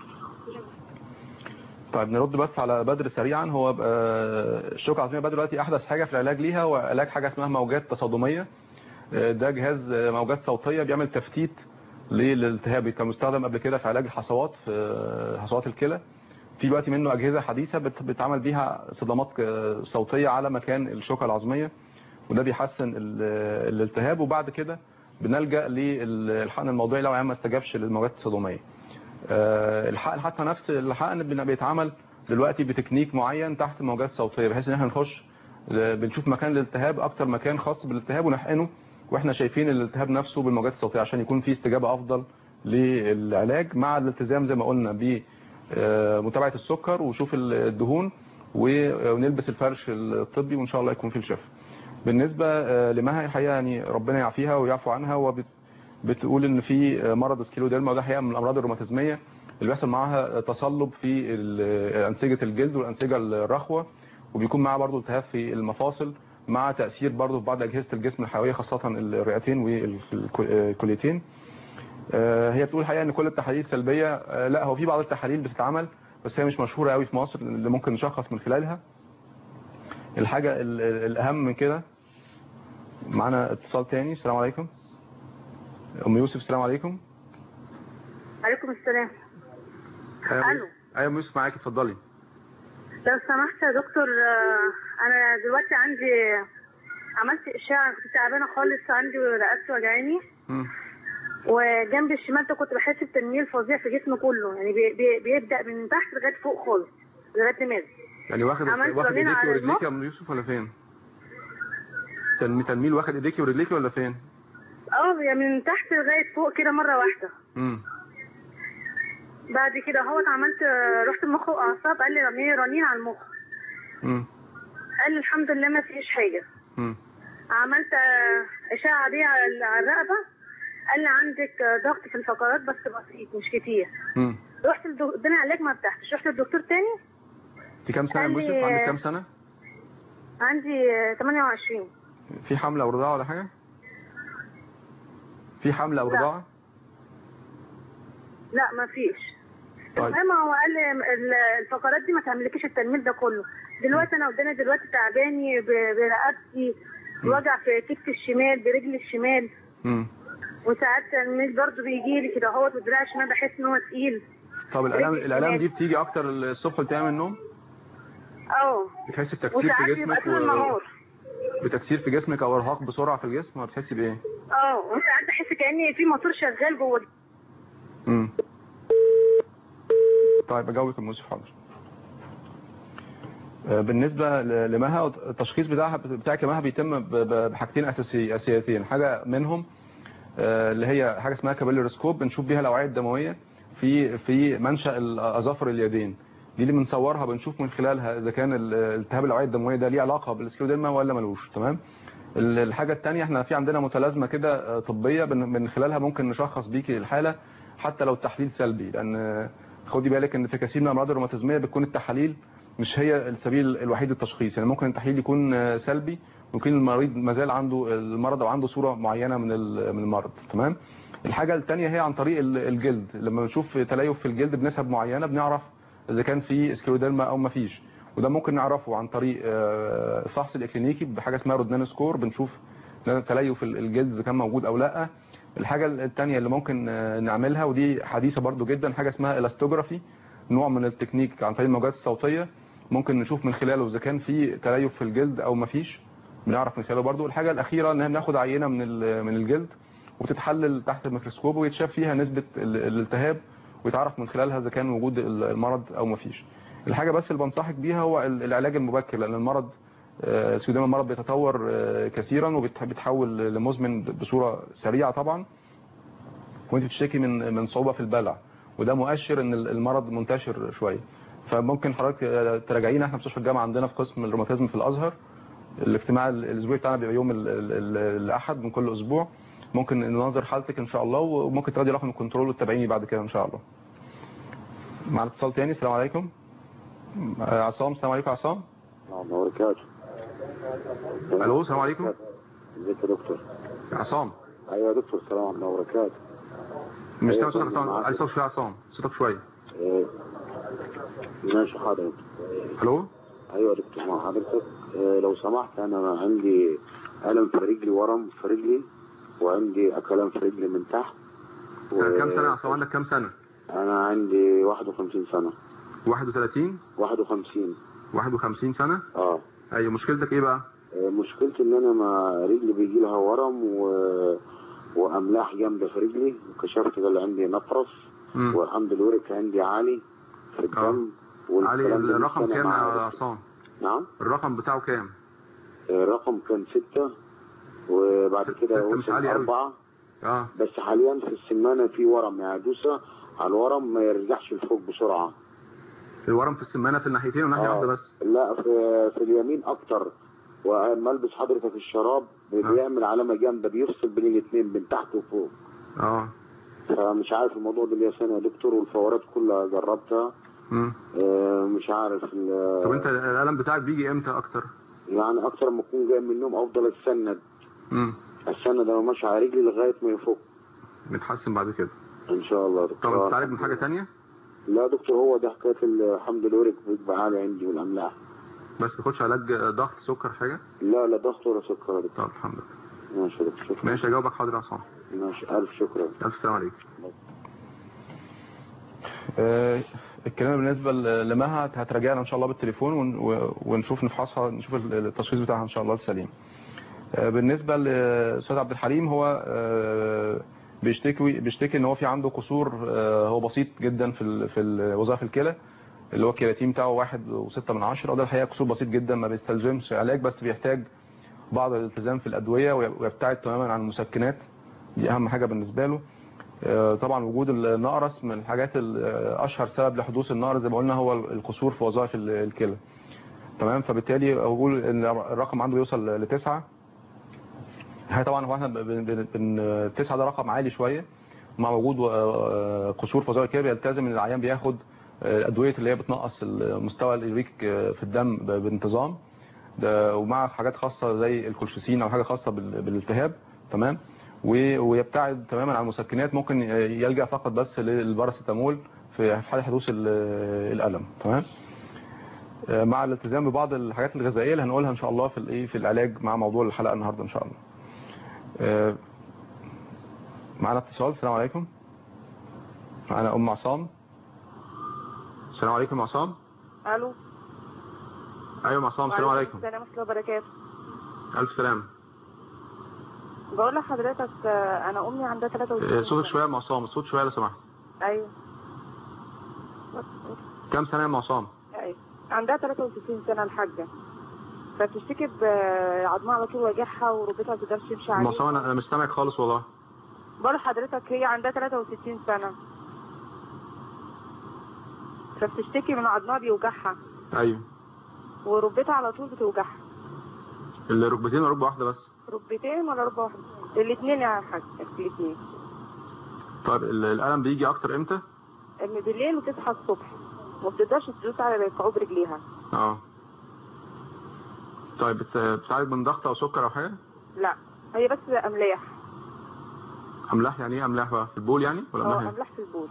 A: طيب نرد بس على بدر سريعا هو آه، الشوكة العظمية بدر دلوقتي احدث حاجة في العلاج ليها هو علاج حاجة اسمها موجات تصادمية آه، ده جهاز آه، موجات صوتية بيعمل تفتيت للالتهاب كان مستخدم قبل كده في علاج الحصوات في آه، حصوات الكلى في دلوقتي منه أجهزة حديثة بت- بتعمل بيها صدمات آه، صوتية على مكان الشوكة العظمية وده بيحسن ال- الالتهاب وبعد كده بنلجأ للحقن الموضعي لو عيان ما استجابش للموجات التصادمية آه، الحقن حتى نفس الحقن بن- بيتعمل دلوقتي بتكنيك معين تحت الموجات الصوتيه بحيث ان احنا نخش آه، بنشوف مكان الالتهاب اكتر مكان خاص بالالتهاب ونحقنه واحنا شايفين الالتهاب نفسه بالموجات الصوتيه عشان يكون في استجابه افضل للعلاج مع الالتزام زي ما قلنا بمتابعه السكر وشوف الدهون ونلبس الفرش الطبي وان شاء الله يكون في الشفاء بالنسبه آه، لمها الحقيقه يعني ربنا يعافيها ويعفو عنها وبت بتقول ان في مرض سكيلوديرما وده حقيقه من الامراض الروماتيزميه اللي بيحصل معاها تصلب في ال- انسجه الجلد والانسجه الرخوه وبيكون معاها برضو التهاب في المفاصل مع تاثير برضو في بعض اجهزه الجسم الحيويه خاصه الرئتين والكليتين آه، هي بتقول الحقيقه ان كل التحاليل سلبيه آه، لا هو في بعض التحاليل بتتعمل بس هي مش مشهوره قوي في مصر اللي ممكن نشخص من خلالها الحاجه ال- ال- الاهم من كده معانا اتصال تاني السلام عليكم ام يوسف السلام عليكم
F: عليكم السلام
A: ايوه
F: ألو.
A: ايوه ام يوسف معاك اتفضلي
F: لو سمحت يا دكتور آه، انا دلوقتي عندي عملت اشعه كنت تعبانه خالص عندي رقبتي وجعاني
A: مم.
F: وجنب الشمال ده كنت بحس بتنميل فظيع في جسمي كله يعني بي بي بيبدا من تحت لغايه فوق خالص لغايه دماغي
A: يعني واخد
F: عملت
A: واخد
F: رنين
A: ايديكي
F: على
A: ورجليكي
F: المخ.
A: يا ام يوسف ولا فين تن- تنميل واخد ايديكي ورجليكي ولا فين
F: اه يعني من تحت لغايه فوق كده مره واحده
A: امم
F: بعد كده اهوت عملت آه، رحت المخ واعصاب قال لي رنين رنين على المخ
A: امم
F: قال لي الحمد لله ما فيش حاجه
A: امم
F: عملت آه، اشعه عاديه على ال- على الرقبه قال لي عندك آه، ضغط في الفقرات بس بسيط مش كتير
A: امم
F: رحت للدك- اداني علاج ما ارتحتش رحت للدكتور تاني
A: انت كام سنه يا ام
F: قال
A: يوسف
F: لي-
A: عندك كام سنه
F: عندي آه، 28
A: في حمل او رضاعه ولا حاجه في حمل او
F: لا.
A: رضاعه
F: لا ما فيش
A: طيب
F: المهم هو قال لي ال- الفقرات دي ما تعملكيش التنميل ده كله دلوقتي انا قدامي دلوقتي تعباني ب- برقبتي وجع في كتفي الشمال برجلي الشمال
A: امم
F: وساعات التنميل برضه بيجي لي كده اهوت ودراعي الشمال بحس ان هو تقيل
A: طب الالام
F: رجلي
A: الالام دي
F: الشمال.
A: بتيجي اكتر الصبح وانت من النوم
F: اه
A: بتحسي بتكسير في
F: وساعات بيبقى
A: جسمك
F: طول
A: و...
F: النهار
A: بتكسير في جسمك او ارهاق بسرعه في الجسم ولا بتحسي بايه
F: اه وساعات بحس كاني في موتور شغال جوه
A: امم طيب اجاوبك ام يوسف حاضر آه، بالنسبه ل- لمها التشخيص بتاعها بتاعك يا مها بيتم ب- ب- بحاجتين اساسي اساسيتين حاجه منهم آه، اللي هي حاجه اسمها كابيلاريسكوب بنشوف بيها الاوعيه الدمويه في في منشا الاظافر اليدين دي اللي بنصورها بنشوف من خلالها اذا كان ال- التهاب الاوعيه الدمويه ده ليه علاقه بالسكلوديرما ولا ملوش تمام ال- الحاجه الثانيه احنا في عندنا متلازمه كده آه، طبيه بن- من خلالها ممكن نشخص بيكي الحاله حتى لو التحليل سلبي لان آه، خدي بالك ان في كثير من الامراض الروماتيزميه بتكون التحاليل مش هي السبيل الوحيد للتشخيص يعني ممكن التحليل يكون آه، سلبي ويكون المريض ما زال عنده المرض او عنده صوره معينه من ال- من المرض تمام الحاجه الثانيه هي عن طريق ال- الجلد لما بنشوف تليف في الجلد بنسب معينه بنعرف اذا كان في سكلوديرما او ما فيش وده ممكن نعرفه عن طريق آه، الفحص الاكلينيكي بحاجه اسمها رودنان سكور بنشوف تليف ال- الجلد اذا كان موجود او لا الحاجه الثانيه اللي ممكن آه، نعملها ودي حديثه برضو جدا حاجه اسمها الاستوجرافي نوع من التكنيك عن طريق الموجات الصوتيه ممكن نشوف من خلاله اذا كان في تليف في الجلد او ما فيش بنعرف من خلاله برضو الحاجه الاخيره ان احنا بناخد عينه من ال- من الجلد وتتحلل تحت الميكروسكوب ويتشاف فيها نسبه ال- الالتهاب ويتعرف من خلالها اذا كان وجود ال- المرض او ما فيش الحاجه بس اللي بنصحك بيها هو ال- العلاج المبكر لان المرض آه، سودان المرض بيتطور آه، كثيرا وبيتحول لمزمن بصوره سريعه طبعا وانت بتشتكي من من صعوبه في البلع وده مؤشر ان المرض منتشر شويه فممكن حضرتك آه، تراجعينا احنا في مستشفى الجامعه عندنا في قسم الروماتيزم في الازهر الاجتماع الاسبوعي بتاعنا بيبقى يوم ال- ال- ال- الاحد من كل اسبوع ممكن ننظر حالتك ان شاء الله وممكن تاخدي رقم الكنترول وتتابعيني بعد كده ان شاء الله معنا اتصال تاني السلام عليكم آه، عصام السلام عليكم يا عصام
G: نعم وبركاته
A: الو السلام عليكم
G: ازيك يا دكتور
A: يا عصام
G: ايوه يا دكتور السلام عليكم وبركاته
A: مش
G: أيوة،
A: سامع صوتك يا عصام
G: معاك.
A: عايز صوتك شويه يا عصام صوتك شويه
G: إيه، ماشي حاضر
A: الو
G: ايوه يا دكتور مع حضرتك إيه، لو سمحت انا عندي الم في رجلي ورم في رجلي وعندي اكلام في رجلي من تحت و-
A: كام سنه يا عصام عندك كام سنه
G: انا عندي 51 سنه
A: 31
G: 51
A: 51 سنه
G: اه
A: ايوه مشكلتك ايه بقى
G: إيه، مشكلتي ان انا ما رجلي بيجي لها ورم و... واملاح جامده في رجلي وكشفت قال عندي نطرس
A: مم.
G: والحمد لله الورك عندي عالي في الدم
A: علي
G: والكلام ده
A: الرقم
G: مش أنا
A: كام
G: معايا
A: يا
G: دكتور.
A: عصام
G: نعم
A: الرقم بتاعه كام
G: الرقم كان ستة وبعد
A: ست-
G: كده
A: ستة مش
G: وصل
A: عالي أوي.
G: أربعة
A: اه
G: بس حاليا في السمانة في ورم يعني دوسة على الورم ما يرجعش لفوق بسرعة
A: الورم في السمانه في الناحيتين وناحيه
G: آه.
A: واحده بس
G: لا في, في اليمين أكتر ولما ألبس حضرتك الشراب بيعمل علامة جامدة بيفصل بين الاثنين من تحت وفوق
A: اه
G: فمش عارف الموضوع ده ليه سنة يا دكتور والفورات كلها جربتها
A: مم.
G: آه، مش عارف ال-
A: طب انت الالم بتاعك بيجي امتى اكتر
G: يعني اكتر ما اكون جاي من النوم افضل استند
A: امم
G: استند انا ماشي على رجلي لغايه ما يفك
A: بتحسن بعد كده
G: ان شاء الله يا
A: طب
G: دكتور
A: بتتعالج من حاجه تانية
G: لا يا دكتور هو ده حكايه الحمد لله بيبقى عالي عندي والاملاح
A: بس تاخدش علاج ضغط سكر حاجه
G: لا لا ضغط ولا سكر يا دكتور
A: طب الحمد لله
G: ماشي يا دكتور شكرا
A: ماشي اجاوبك حاضر يا عصام
G: ماشي الف شكرا
A: الف سلام عليك آه، الكلام بالنسبه ل- لمها هتراجعنا ان شاء الله بالتليفون ون- و- ونشوف نفحصها نشوف التشخيص بتاعها ان شاء الله السليم آه، بالنسبه لاستاذ عبد الحليم هو آه، بيشتكي بيشتكي ان هو في عنده قصور آه، هو بسيط جدا في ال- في ال- وظائف الكلى اللي هو الكرياتين بتاعه واحد وستة من عشرة وده الحقيقة قصور بسيط جدا ما بيستلزمش علاج بس بيحتاج بعض الالتزام في الأدوية ويبتعد تماما عن المسكنات دي أهم حاجة بالنسبة له آه، طبعا وجود النقرس من الحاجات ال- آه، أشهر سبب لحدوث النقرس زي ما قلنا هو القصور في وظائف ال- الكلى تمام فبالتالي أقول إن الرقم عنده يوصل لتسعة هي طبعا هو احنا ب- ب- ب- بن- تسعة ده رقم عالي شوية مع وجود آه، قصور في وظائف الكلى بيلتزم ان العيان بياخد آه، الادويه اللي هي بتنقص مستوى اليوريك آه، في الدم ب- بانتظام ده ومع حاجات خاصه زي الكولشيسين او حاجه خاصه بال- بالالتهاب تمام و- ويبتعد تماما عن المسكنات ممكن يلجا فقط بس للباراسيتامول في في حاله حدوث ال- الالم تمام آه، مع الالتزام ببعض الحاجات الغذائيه اللي هنقولها ان شاء الله في الايه في العلاج مع موضوع الحلقه النهارده ان شاء الله آه، معنا اتصال السلام عليكم معنا ام عصام السلام عليكم يا عصام
H: الو
A: ايوه يا عصام السلام عليكم
H: السلام ورحمه الله وبركاته
A: الف سلام
H: بقول لحضرتك آه، انا امي عندها 33
A: آه، صوتك شويه يا عصام الصوت شويه لو سمحت
H: ايوه
A: كام سنه يا عصام
H: ايوه عندها 63 سنه الحاجه فبتشتكي بعضمها على طول وجعها وركبتها ما تقدرش تمشي
A: ام
H: عليه
A: عصام انا أنا مش سامعك خالص والله
H: بقول لحضرتك هي عندها 63 سنه فبتشتكي من عضمها بيوجعها
A: ايوه
H: وركبتها على طول بتوجعها
A: الركبتين ولا ركبه واحده بس
H: ركبتين ولا ركبه واحده الاثنين يا حاج الاثنين
A: طيب ال- الالم بيجي اكتر امتى
H: من بالليل وتصحى الصبح وما بتقدرش تدوس على كعوب رجليها
A: اه طيب بت- بتعالج من ضغط او سكر او حاجه
H: لا هي بس املاح
A: املاح يعني ايه املاح بقى في البول يعني ولا املاح
H: اه
A: إيه؟
H: املاح في البول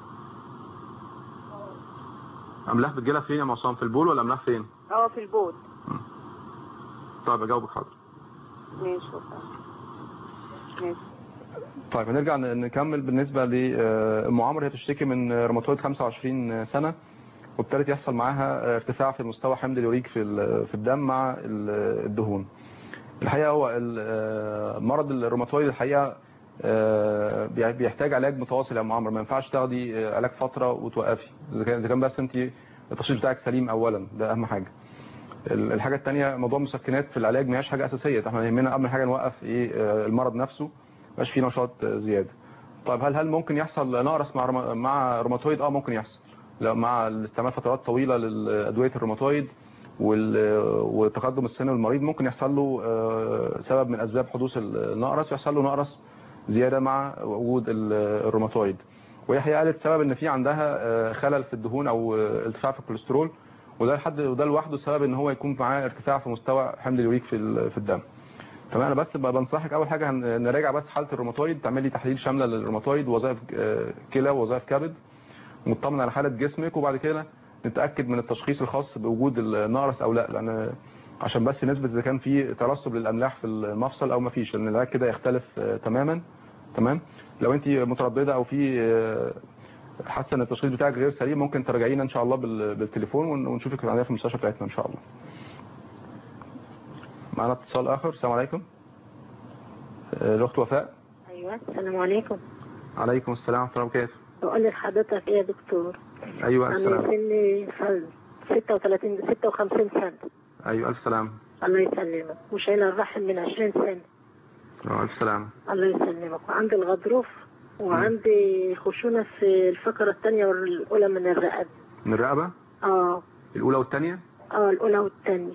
A: املاح بتجيلها فين يا عصام في البول ولا املاح فين
H: اه في البول
A: طيب اجاوبك حاضر
H: ماشي شكرا ماشي
A: طيب هنرجع ن- نكمل بالنسبة لأم عمرو هي بتشتكي من روماتويد 25 سنة وابتدت يحصل معاها ارتفاع في مستوى حمض اليوريك في ال- في الدم مع ال- الدهون الحقيقة هو ال- مرض الروماتويد الحقيقة آه، بي- بيحتاج علاج متواصل يا أم عمرو ما ينفعش تاخدي آه، علاج فترة وتوقفي إذا كان إذا كان بس أنت التشخيص بتاعك سليم أولا ده أهم حاجة ال- الحاجة الثانية موضوع المسكنات في العلاج ما هياش حاجة أساسية احنا يهمنا أهم حاجة نوقف إيه آه، المرض نفسه مبقاش فيه نشاط آه، زيادة طيب هل هل ممكن يحصل نقرس مع روما- مع روماتويد اه ممكن يحصل لو مع الاستعمال فترات طويلة لأدوية الروماتويد وال- وتقدم السن المريض ممكن يحصل له آه، سبب من أسباب حدوث النقرس يحصل له نقرس زيادة مع وجود ال- الروماتويد وهي حقيقة قالت سبب ان في عندها آه، خلل في الدهون او آه، ارتفاع في الكوليسترول وده لحد وده لوحده سبب ان هو يكون معاه ارتفاع في مستوى حمض اليوريك في ال- في الدم تمام انا بس ب- بنصحك اول حاجه هن- نراجع بس حاله الروماتويد تعمل لي تحليل شامله للروماتويد وظائف آه، كلى ووظائف كبد ونطمن على حاله جسمك وبعد كده نتاكد من التشخيص الخاص بوجود النقرس او لا لان عشان بس نثبت اذا كان في ترسب للاملاح في المفصل او ما فيش لان العلاج كده يختلف آه، تماما تمام لو انت متردده او في آه، حاسه ان التشخيص بتاعك غير سليم ممكن تراجعينا ان شاء الله بال- بالتليفون ون- ونشوفك عندنا في المستشفى بتاعتنا ان شاء الله معنا اتصال اخر السلام عليكم آه، الاخت وفاء
I: ايوه السلام عليكم
A: عليكم السلام ورحمه الله وبركاته
I: بقول لحضرتك ايه يا دكتور
A: ايوه
I: انا
A: السلام
I: سني فل 36 56 سنه
A: ايوه الف سلام
I: الله يسلمك وشايله الرحم من 20 سنه
A: آه، الف سلام
I: الله يسلمك وعندي الغضروف وعندي خشونه في الفقره الثانيه والاولى من الرقبه
A: من الرقبه
I: اه
A: الاولى والثانيه
I: اه الاولى والثانيه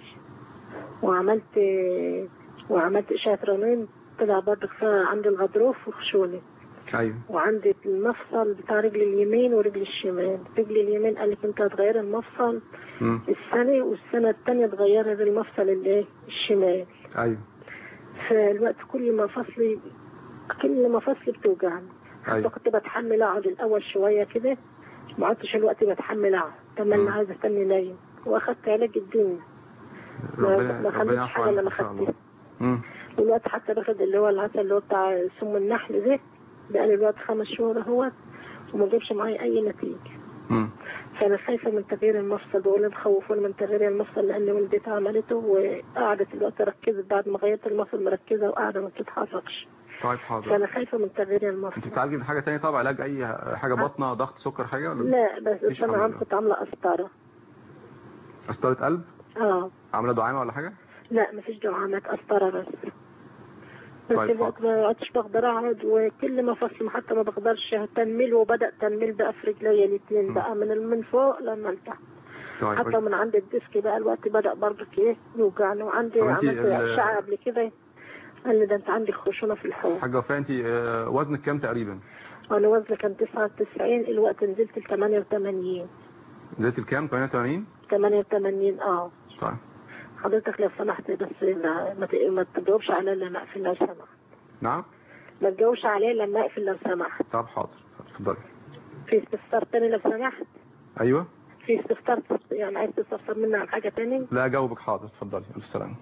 I: وعملت وعملت اشعه رنين طلع برضه فيها عندي الغضروف وخشونه
A: ايوه
I: وعندي المفصل بتاع رجل اليمين ورجل الشمال رجل اليمين قال لك انت هتغيري المفصل
A: مم.
I: السنة والسنة التانية تغيري المفصل اللي الشمال
A: ايوه
I: فالوقت كل ما فصلي كل ما فصلي بتوجعني حتى
A: ايوه
I: كنت بتحمل اقعد الاول شوية كده ما عدتش الوقت بتحمل اقعد تمام عايزة استني نايم واخدت علاج الدنيا ما
A: ربنا
I: ما
A: ربنا
I: خليتش
A: يعفو
I: حاجة
A: عنك
I: لما
A: ان شاء الله
I: خدتها
A: مم.
I: والوقت حتى باخد اللي هو العسل اللي هو بتاع سم النحل ده بقالي الوقت خمس شهور اهوت وما جابش معايا اي نتيجة
A: مم.
I: فانا خايفة من تغيير المفصل بقول مخوفوني من تغيير المفصل لان والدتي عملته وقعدت الوقت ركزت بعد ما غيرت المفصل مركزة وقاعدة ما بتتحركش
A: طيب حاضر
I: فانا خايفة من تغيير
A: انت
I: المفصل
A: بتعالجي من حاجه تانية طبعا علاج اي حاجه بطنه ضغط سكر حاجه ولا
I: لا بس
A: مفيش
I: انا
A: حمل
I: عم
A: بقى.
I: كنت عاملة قسطرة
A: قسطره قلب
I: اه
A: عامله دعامه ولا حاجه
I: لا مفيش دعامات قسطرة بس بس
A: طيب،
I: الوقت ما عدتش بقدر اقعد وكل ما فصل حتى ما بقدرش تنميل وبدأ تنميل بقى في رجلي الاثنين بقى من من فوق لما لتحت
A: طيب
I: حتى من عند الديسك بقى الوقت بدأ برضه ايه يوجعني وعندي
A: طب انتي
I: عملت
A: ال-
I: أشعة قبل كده قال لي ده انت عندك خشونة في الحوض
A: حاجه وفاء انت آه، وزنك كام تقريبا
I: وانا وزني كان 99 الوقت نزلت ل 88
A: زيت الكام 88
I: 88 اه
A: طيب
I: حضرتك لو سمحت بس ما ما ت- ما تجاوبش عليه لما اقفل لو سمحت
A: نعم
I: ما تجاوبش عليه لما اقفل لو سمحت
A: طب حاضر اتفضلي
I: في استفسار تاني لو سمحت
A: ايوه
I: في استفسار يعني عايز تستفسر مني عن حاجة تاني
A: لا اجاوبك حاضر اتفضلي الف سلامه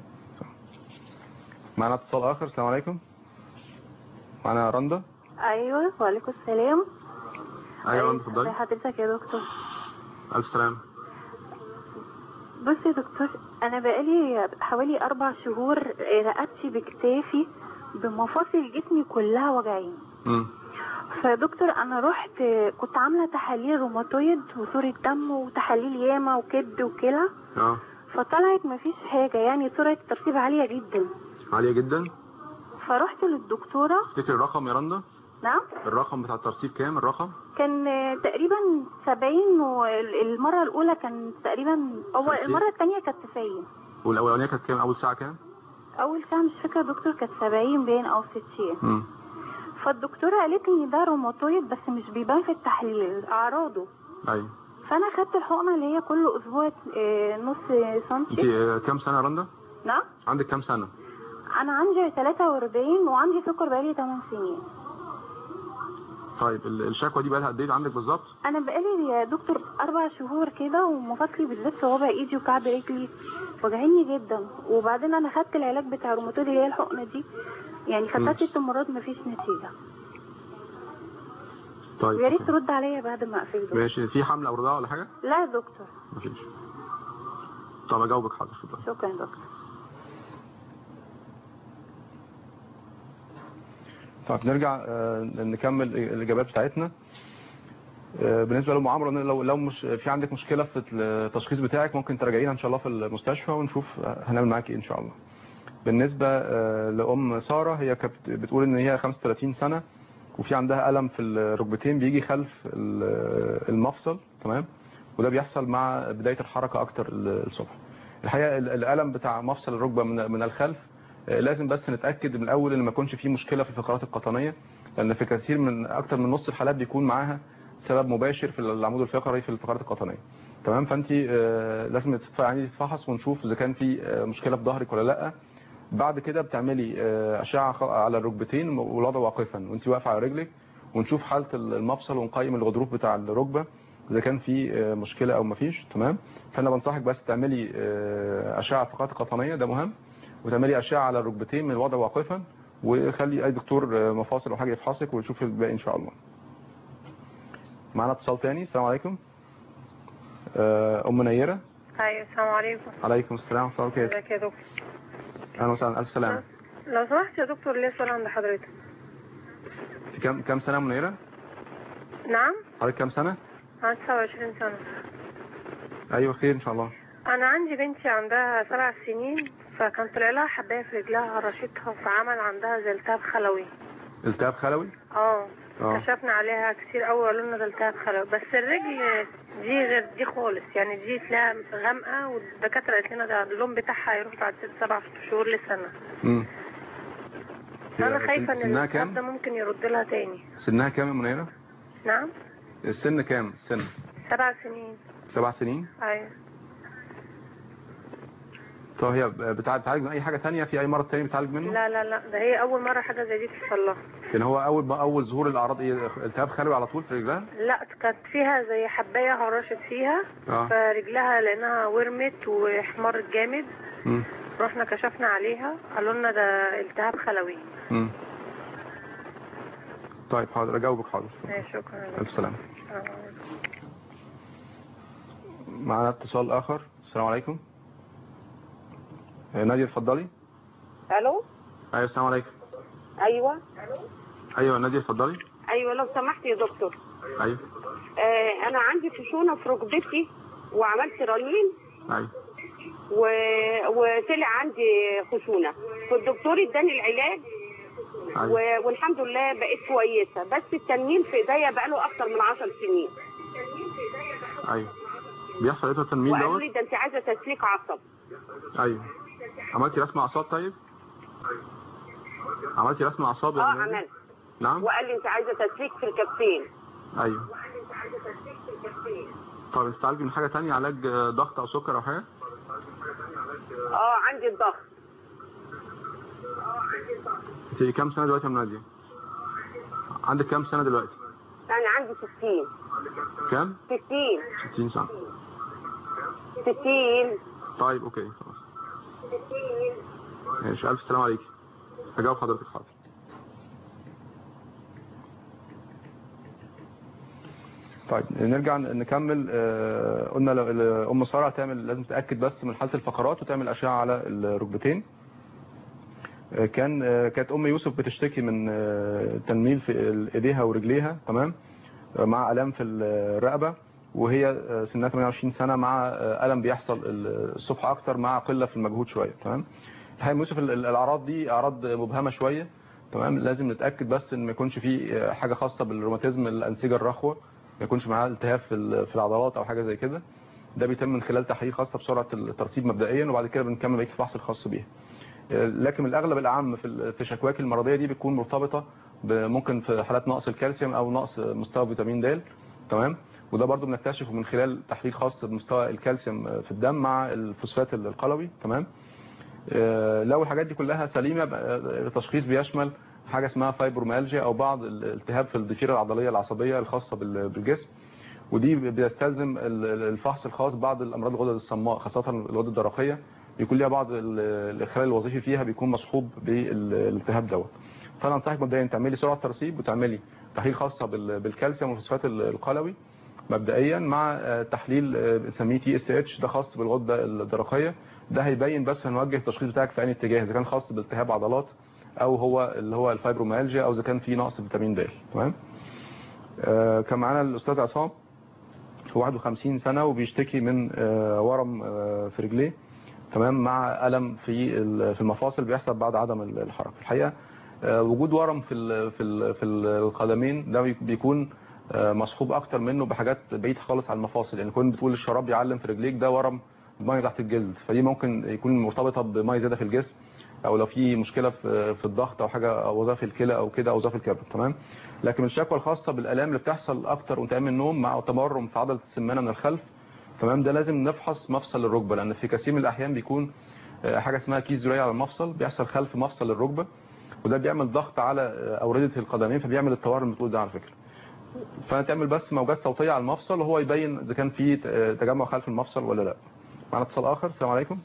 A: معنا اتصال اخر السلام عليكم معنا رندا
J: ايوه وعليكم السلام
A: ايوه رندا
J: ازي
A: اتفضلي
J: حضرتك يا دكتور
A: الف سلامه
J: بص يا دكتور انا بقالي حوالي اربع شهور رقدتي بكتافي بمفاصل جسمي كلها وجعين
A: امم
J: فدكتور انا رحت كنت عامله تحاليل روماتويد وصورة دم وتحاليل ياما وكبد وكلى
A: اه
J: فطلعت مفيش حاجه يعني سرعه الترسيب عاليه جدا
A: عاليه جدا
J: فرحت للدكتوره
A: تفتكر الرقم يا رندا
J: نعم
A: الرقم بتاع الترسيب كام الرقم
J: كان تقريبا 70 والمرة الأولى كان تقريبا أول
A: خمسين.
J: المرة الثانية كانت 90
A: والاولانيه كانت كام اول ساعه كام
J: أول ساعة مش فاكرة دكتور كانت 70 باين أو 60
A: امم
J: فالدكتورة قالت لي ده روماتويد بس مش بيبان في التحليل أعراضه
A: ايوه
J: فأنا خدت الحقنة اللي هي كل أسبوع آه، نص
A: انت
J: سنتي
A: آه، كام سنه يا رندا
J: نعم
A: عندك كام سنه
J: أنا عندي 43 وعندي سكر بقالي 8 سنين
A: طيب ال- الشكوى دي بقى لها قد ايه عندك بالظبط
J: انا بقالي يا دكتور اربع شهور كده ومفاصلي بالذات صوابع ايدي وكعب رجلي وجعاني جدا وبعدين انا خدت العلاج بتاع الروماتويد اللي هي الحقنه دي يعني خدتها
A: مم.
J: ست مرات مفيش نتيجه
A: طيب
J: ويا ريت ترد عليا بعد ما اقفل دكتور.
A: ماشي في حمل او رضاعه ولا حاجه
J: لا يا دكتور
A: مفيش طب اجاوبك حاضر اتفضل
J: شكرا يا دكتور
A: طيب نرجع آه، نكمل الاجابات بتاعتنا آه، بالنسبه للمعامله لو لو مش في عندك مشكله في التشخيص بتاعك ممكن تراجعينا ان شاء الله في المستشفى ونشوف آه، هنعمل معاك ايه ان شاء الله بالنسبه آه، لام ساره هي كانت بتقول ان هي 35 سنه وفي عندها الم في الركبتين بيجي خلف ال- المفصل تمام وده بيحصل مع بدايه الحركه اكتر الصبح الحقيقه ال- الالم بتاع مفصل الركبه من من الخلف آه، لازم بس نتاكد من الاول ان ما يكونش فيه مشكله في الفقرات القطنيه لان في كثير من اكتر من نص الحالات بيكون معاها سبب مباشر في العمود الفقري في الفقرات القطنيه تمام فانت آه، لازم تتف- يعني تتفحص ونشوف اذا كان في آه، مشكله في ظهرك ولا لا بعد كده بتعملي آه، اشعه خ- على الركبتين والوضع واقفا وانت واقفه على رجلك ونشوف حاله المفصل ونقيم الغضروف بتاع الركبه اذا كان في آه، مشكله او مفيش تمام فانا بنصحك بس تعملي آه، اشعه فقرات القطنيه ده مهم وتعملي اشعه على الركبتين من الوضع واقفا وخلي اي دكتور آه، مفاصل او حاجه يفحصك ويشوف الباقي ان شاء الله معانا اتصال تاني السلام عليكم آه، ام نيره
K: ايوه السلام عليكم
A: عليكم السلام ورحمه الله وبركاته
K: ازيك يا دكتور
A: اهلا وسهلا الف سلامه
K: لو سمحت يا دكتور ليه سؤال عند حضرتك
A: انت كام كام سنه يا منيره
K: نعم
A: حضرتك كام سنه
K: عندي 29 سنة
A: ايوه خير ان شاء الله
K: انا عندي بنتي عندها سبع سنين فكان طلع لها حبايه في رجلها هرشتها فعمل عندها زي التهاب خلوي
A: التهاب خلوي
K: اه
A: اه
K: كشفنا عليها كتير قوي قالوا لنا ده التهاب خلوي بس الرجل دي غير دي خالص يعني دي تلاقيها غامقه والدكاتره قالت لنا ده اللون بتاعها هيروح بعد ست سبع شهور لسنه
A: امم
K: انا
A: هي
K: خايفه ان
A: سنها
K: الالتهاب
A: كام؟
K: ده ممكن يرد لها تاني
A: سنها كام يا منيرة؟
K: نعم
A: السن كام؟ السن
K: سبع سنين
A: سبع سنين؟
K: ايوه
A: طب هي بتع- بتعالج من أي حاجة تانية في أي مرض تاني بتعالج منه؟
K: لا لا لا ده هي اول مره حاجه زي دي تحصل لها
A: يعني هو أول ما أول ظهور الأعراض إيه؟ التهاب خلوي على طول في رجلها؟
K: لا كانت فيها زي حبايه هرشت فيها
A: آه.
K: فرجلها لانها ورمت واحمرت جامد
A: مم.
K: رحنا كشفنا عليها قالوا لنا ده التهاب خلوي
A: مم. طيب حاضر أجاوبك حاضر
K: ماشي، شكرا
A: ألف سلامة
K: آه.
A: معنا اتصال آخر السلام عليكم آه، نادية اتفضلي
L: الو
A: أيوة السلام عليكم
L: ايوه
A: أيوة نادية اتفضلي
L: ايوه لو سمحت يا دكتور
A: أيوة
L: آه انا عندي خشونه في ركبتي وعملت رنين
A: أيوة
L: و... وطلع عندي خشونه فالدكتور اداني العلاج و...
A: أيوة
L: والحمد لله بقيت كويسه بس التنميل في ايديا بقاله اكتر من 10 سنين
A: أيوة بيحصل إيه في التنميل
L: وقالوا
A: دوت؟
L: لي ده انت عايزه تسليك عصب
A: أيوة عملتي رسم أعصاب طيب؟ عملتي رسم أعصاب يا
L: اه
A: منيرة؟
L: عملت
A: نعم
L: وقال لي انت عايزه تسليك في الكفين
A: أيوة طب انت بتعالجي من حاجة تانية علاج آه، ضغط أو سكر أو حاجة؟
L: اه عندي الضغط
A: انت كام سنة دلوقتي يا منادية؟ عندك كام سنة دلوقتي؟
L: انا عندي 60
A: كام؟
L: 60
A: 60 سنة
L: 60
A: طيب اوكي خلاص ماشي ألف سلام عليكي هجاوب حضرتك حاضر طيب نرجع نكمل آه، قلنا لو ال- ام ساره هتعمل لازم تتاكد بس من حاله الفقرات وتعمل اشعه على الركبتين آه، كان آه، كانت ام يوسف بتشتكي من آه، تنميل في ايديها ورجليها تمام آه، مع الام في الرقبه وهي آه، سنها 28 سنه مع آه، الم بيحصل الصبح اكتر مع قله في المجهود شويه تمام الحقيقه ام يوسف ال- ال- الاعراض دي اعراض مبهمه شويه تمام لازم نتاكد بس ان ما يكونش في آه، حاجه خاصه بالروماتيزم الانسجه الرخوه ما يكونش معاه التهاب في ال- في العضلات او حاجه زي كده ده بيتم من خلال تحليل خاصه بسرعه الترسيب مبدئيا وبعد كده بنكمل بقيه الفحص الخاص بيها آه، لكن الاغلب الاعم في ال- في شكواك المرضيه دي بتكون مرتبطه ب- ممكن في حالات نقص الكالسيوم او نقص مستوى فيتامين د تمام وده برضو بنكتشفه من خلال تحليل خاص بمستوى الكالسيوم في الدم مع الفوسفات القلوي تمام آه، لو الحاجات دي كلها سليمه بقى التشخيص بيشمل حاجه اسمها فايبرومالجيا او بعض الالتهاب في الضفيره العضليه العصبيه الخاصه بال- بالجسم ودي بيستلزم ال- ال- الفحص الخاص بعض الامراض الغدد الصماء خاصه الغدد الدرقيه بيكون ليها بعض ال- الخلل الوظيفي فيها بيكون مصحوب بالالتهاب دوت فانا انصحك مبدئيا تعملي سرعه ترسيب وتعملي تحليل خاصه بال- بالكالسيوم والفوسفات ال- القلوي مبدئيا مع آه، تحليل آه، بنسميه تي اس اتش ده خاص بالغده الدرقيه ده هيبين بس هنوجه التشخيص بتاعك في اي اتجاه اذا كان خاص بالتهاب عضلات او هو اللي هو الفايبروميالجيا او اذا كان في نقص فيتامين د تمام آه، كان معانا الاستاذ عصام هو 51 سنه وبيشتكي من آه، ورم آه، في رجليه تمام مع الم في ال- في المفاصل بيحصل بعد عدم الحركه الحقيقه آه، وجود ورم في ال في ال في القدمين ده بي- بيكون آه، مصحوب اكتر منه بحاجات بعيد خالص عن المفاصل يعني كنت بتقول الشراب بيعلم في رجليك ده ورم ميه تحت الجلد فدي ممكن يكون مرتبطه بميه زياده في الجسم او لو في مشكله في في الضغط او حاجه او وظائف الكلى او كده او وظائف الكبد تمام لكن الشكوى الخاصه بالالام اللي بتحصل اكتر وانت قايم من النوم مع تمرم في عضله السمانه من الخلف تمام ده لازم نفحص مفصل الركبه لان في كثير من الاحيان بيكون آه، حاجه اسمها كيس ذريه على المفصل بيحصل خلف مفصل الركبه وده بيعمل ضغط على آه، اوردة القدمين فبيعمل التورم اللي بتقول ده على فكره فنعمل بس موجات صوتيه على المفصل وهو يبين اذا كان في آه، تجمع خلف المفصل ولا لا معنا اتصال اخر السلام عليكم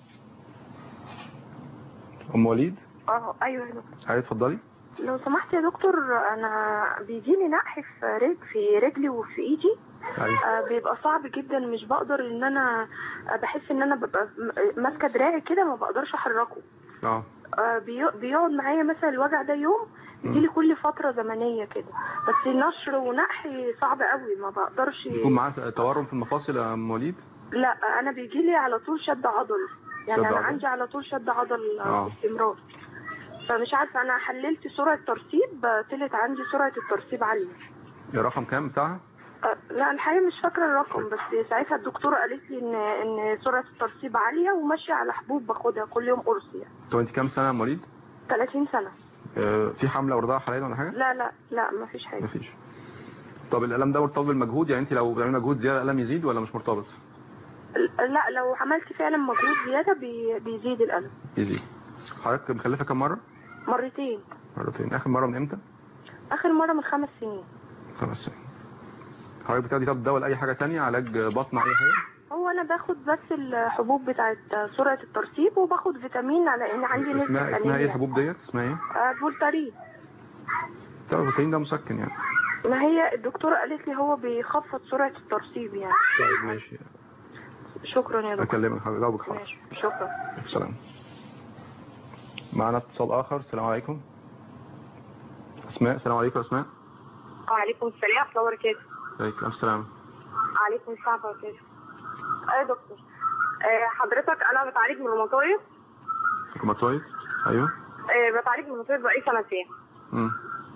A: ام وليد
M: اه ايوه يا دكتور
A: عايز اتفضلي
M: لو سمحت يا دكتور انا بيجي لي نقح في رجل في رجلي وفي ايدي
A: أيوة.
M: آه بيبقى صعب جدا مش بقدر ان انا آه بحس ان انا ببقى م- ماسكه دراعي كده ما بقدرش احركه
A: اه
M: آه بي- بيقعد معايا مثلا الوجع ده يوم بيجي لي كل فتره زمنيه كده بس نشر ونقح صعب قوي ما بقدرش
A: يكون معاه تورم في المفاصل يا ام وليد
M: لا انا بيجي لي على طول شد عضل يعني
A: شد
M: انا
A: عضل.
M: عندي على طول شد عضل
A: آه.
M: آه. باستمرار فمش عارفه انا حللت سرعه ترسيب آه، طلعت عندي سرعه الترسيب عاليه
A: الرقم كام بتاعها
M: آه، لا الحقيقه مش فاكره الرقم بس ساعتها الدكتوره قالت لي ان ان سرعه الترسيب عاليه وماشيه على حبوب باخدها كل يوم قرص يعني
A: طب انت كام سنه يا ام وليد
M: 30 سنه
A: آه، في حمله ورضاعه حاليا ولا حاجه
M: لا لا لا ما فيش حاجه
A: مفيش طب الالم ده مرتبط بالمجهود يعني انت لو بتعملي مجهود زياده الالم يزيد ولا مش مرتبط
M: لا لو عملت فعلا مجهود زياده بي... بيزيد الالم
A: يزيد حضرتك مخلفه كم مره
M: مرتين
A: مرتين اخر مره من امتى
M: اخر مره من خمس سنين
A: خمس سنين حضرتك بتاخدي طب دواء لاي حاجه تانية علاج بطن اي حاجه
M: هو انا باخد بس الحبوب بتاعت سرعه الترسيب وباخد فيتامين على ان عندي نسبه
A: اسمها اسمها ايه
M: أنيميا.
A: الحبوب ديت اسمها ايه
M: آه، فولتارين
A: طب البروتين ده مسكن يعني
M: ما هي الدكتوره قالت لي هو بيخفض سرعه الترسيب يعني
A: طيب ماشي
M: شكرا يا دكتور
A: اكلمك حضرتك جاوبك حاضر
M: ماشي شكرا
A: سلام معنا اتصال اخر السلام عليكم اسماء السلام عليكم اسماء
N: وعليكم السلام ورحمة الله وبركاته
A: عليكم السلام
N: عليكم السلام ورحمة الله وبركاته أيوة يا دكتور آه، حضرتك أنا بتعالج من روماتويد
A: روماتويد ايوه
N: آه، بتعالج من روماتويد بقالي سنتين
A: امم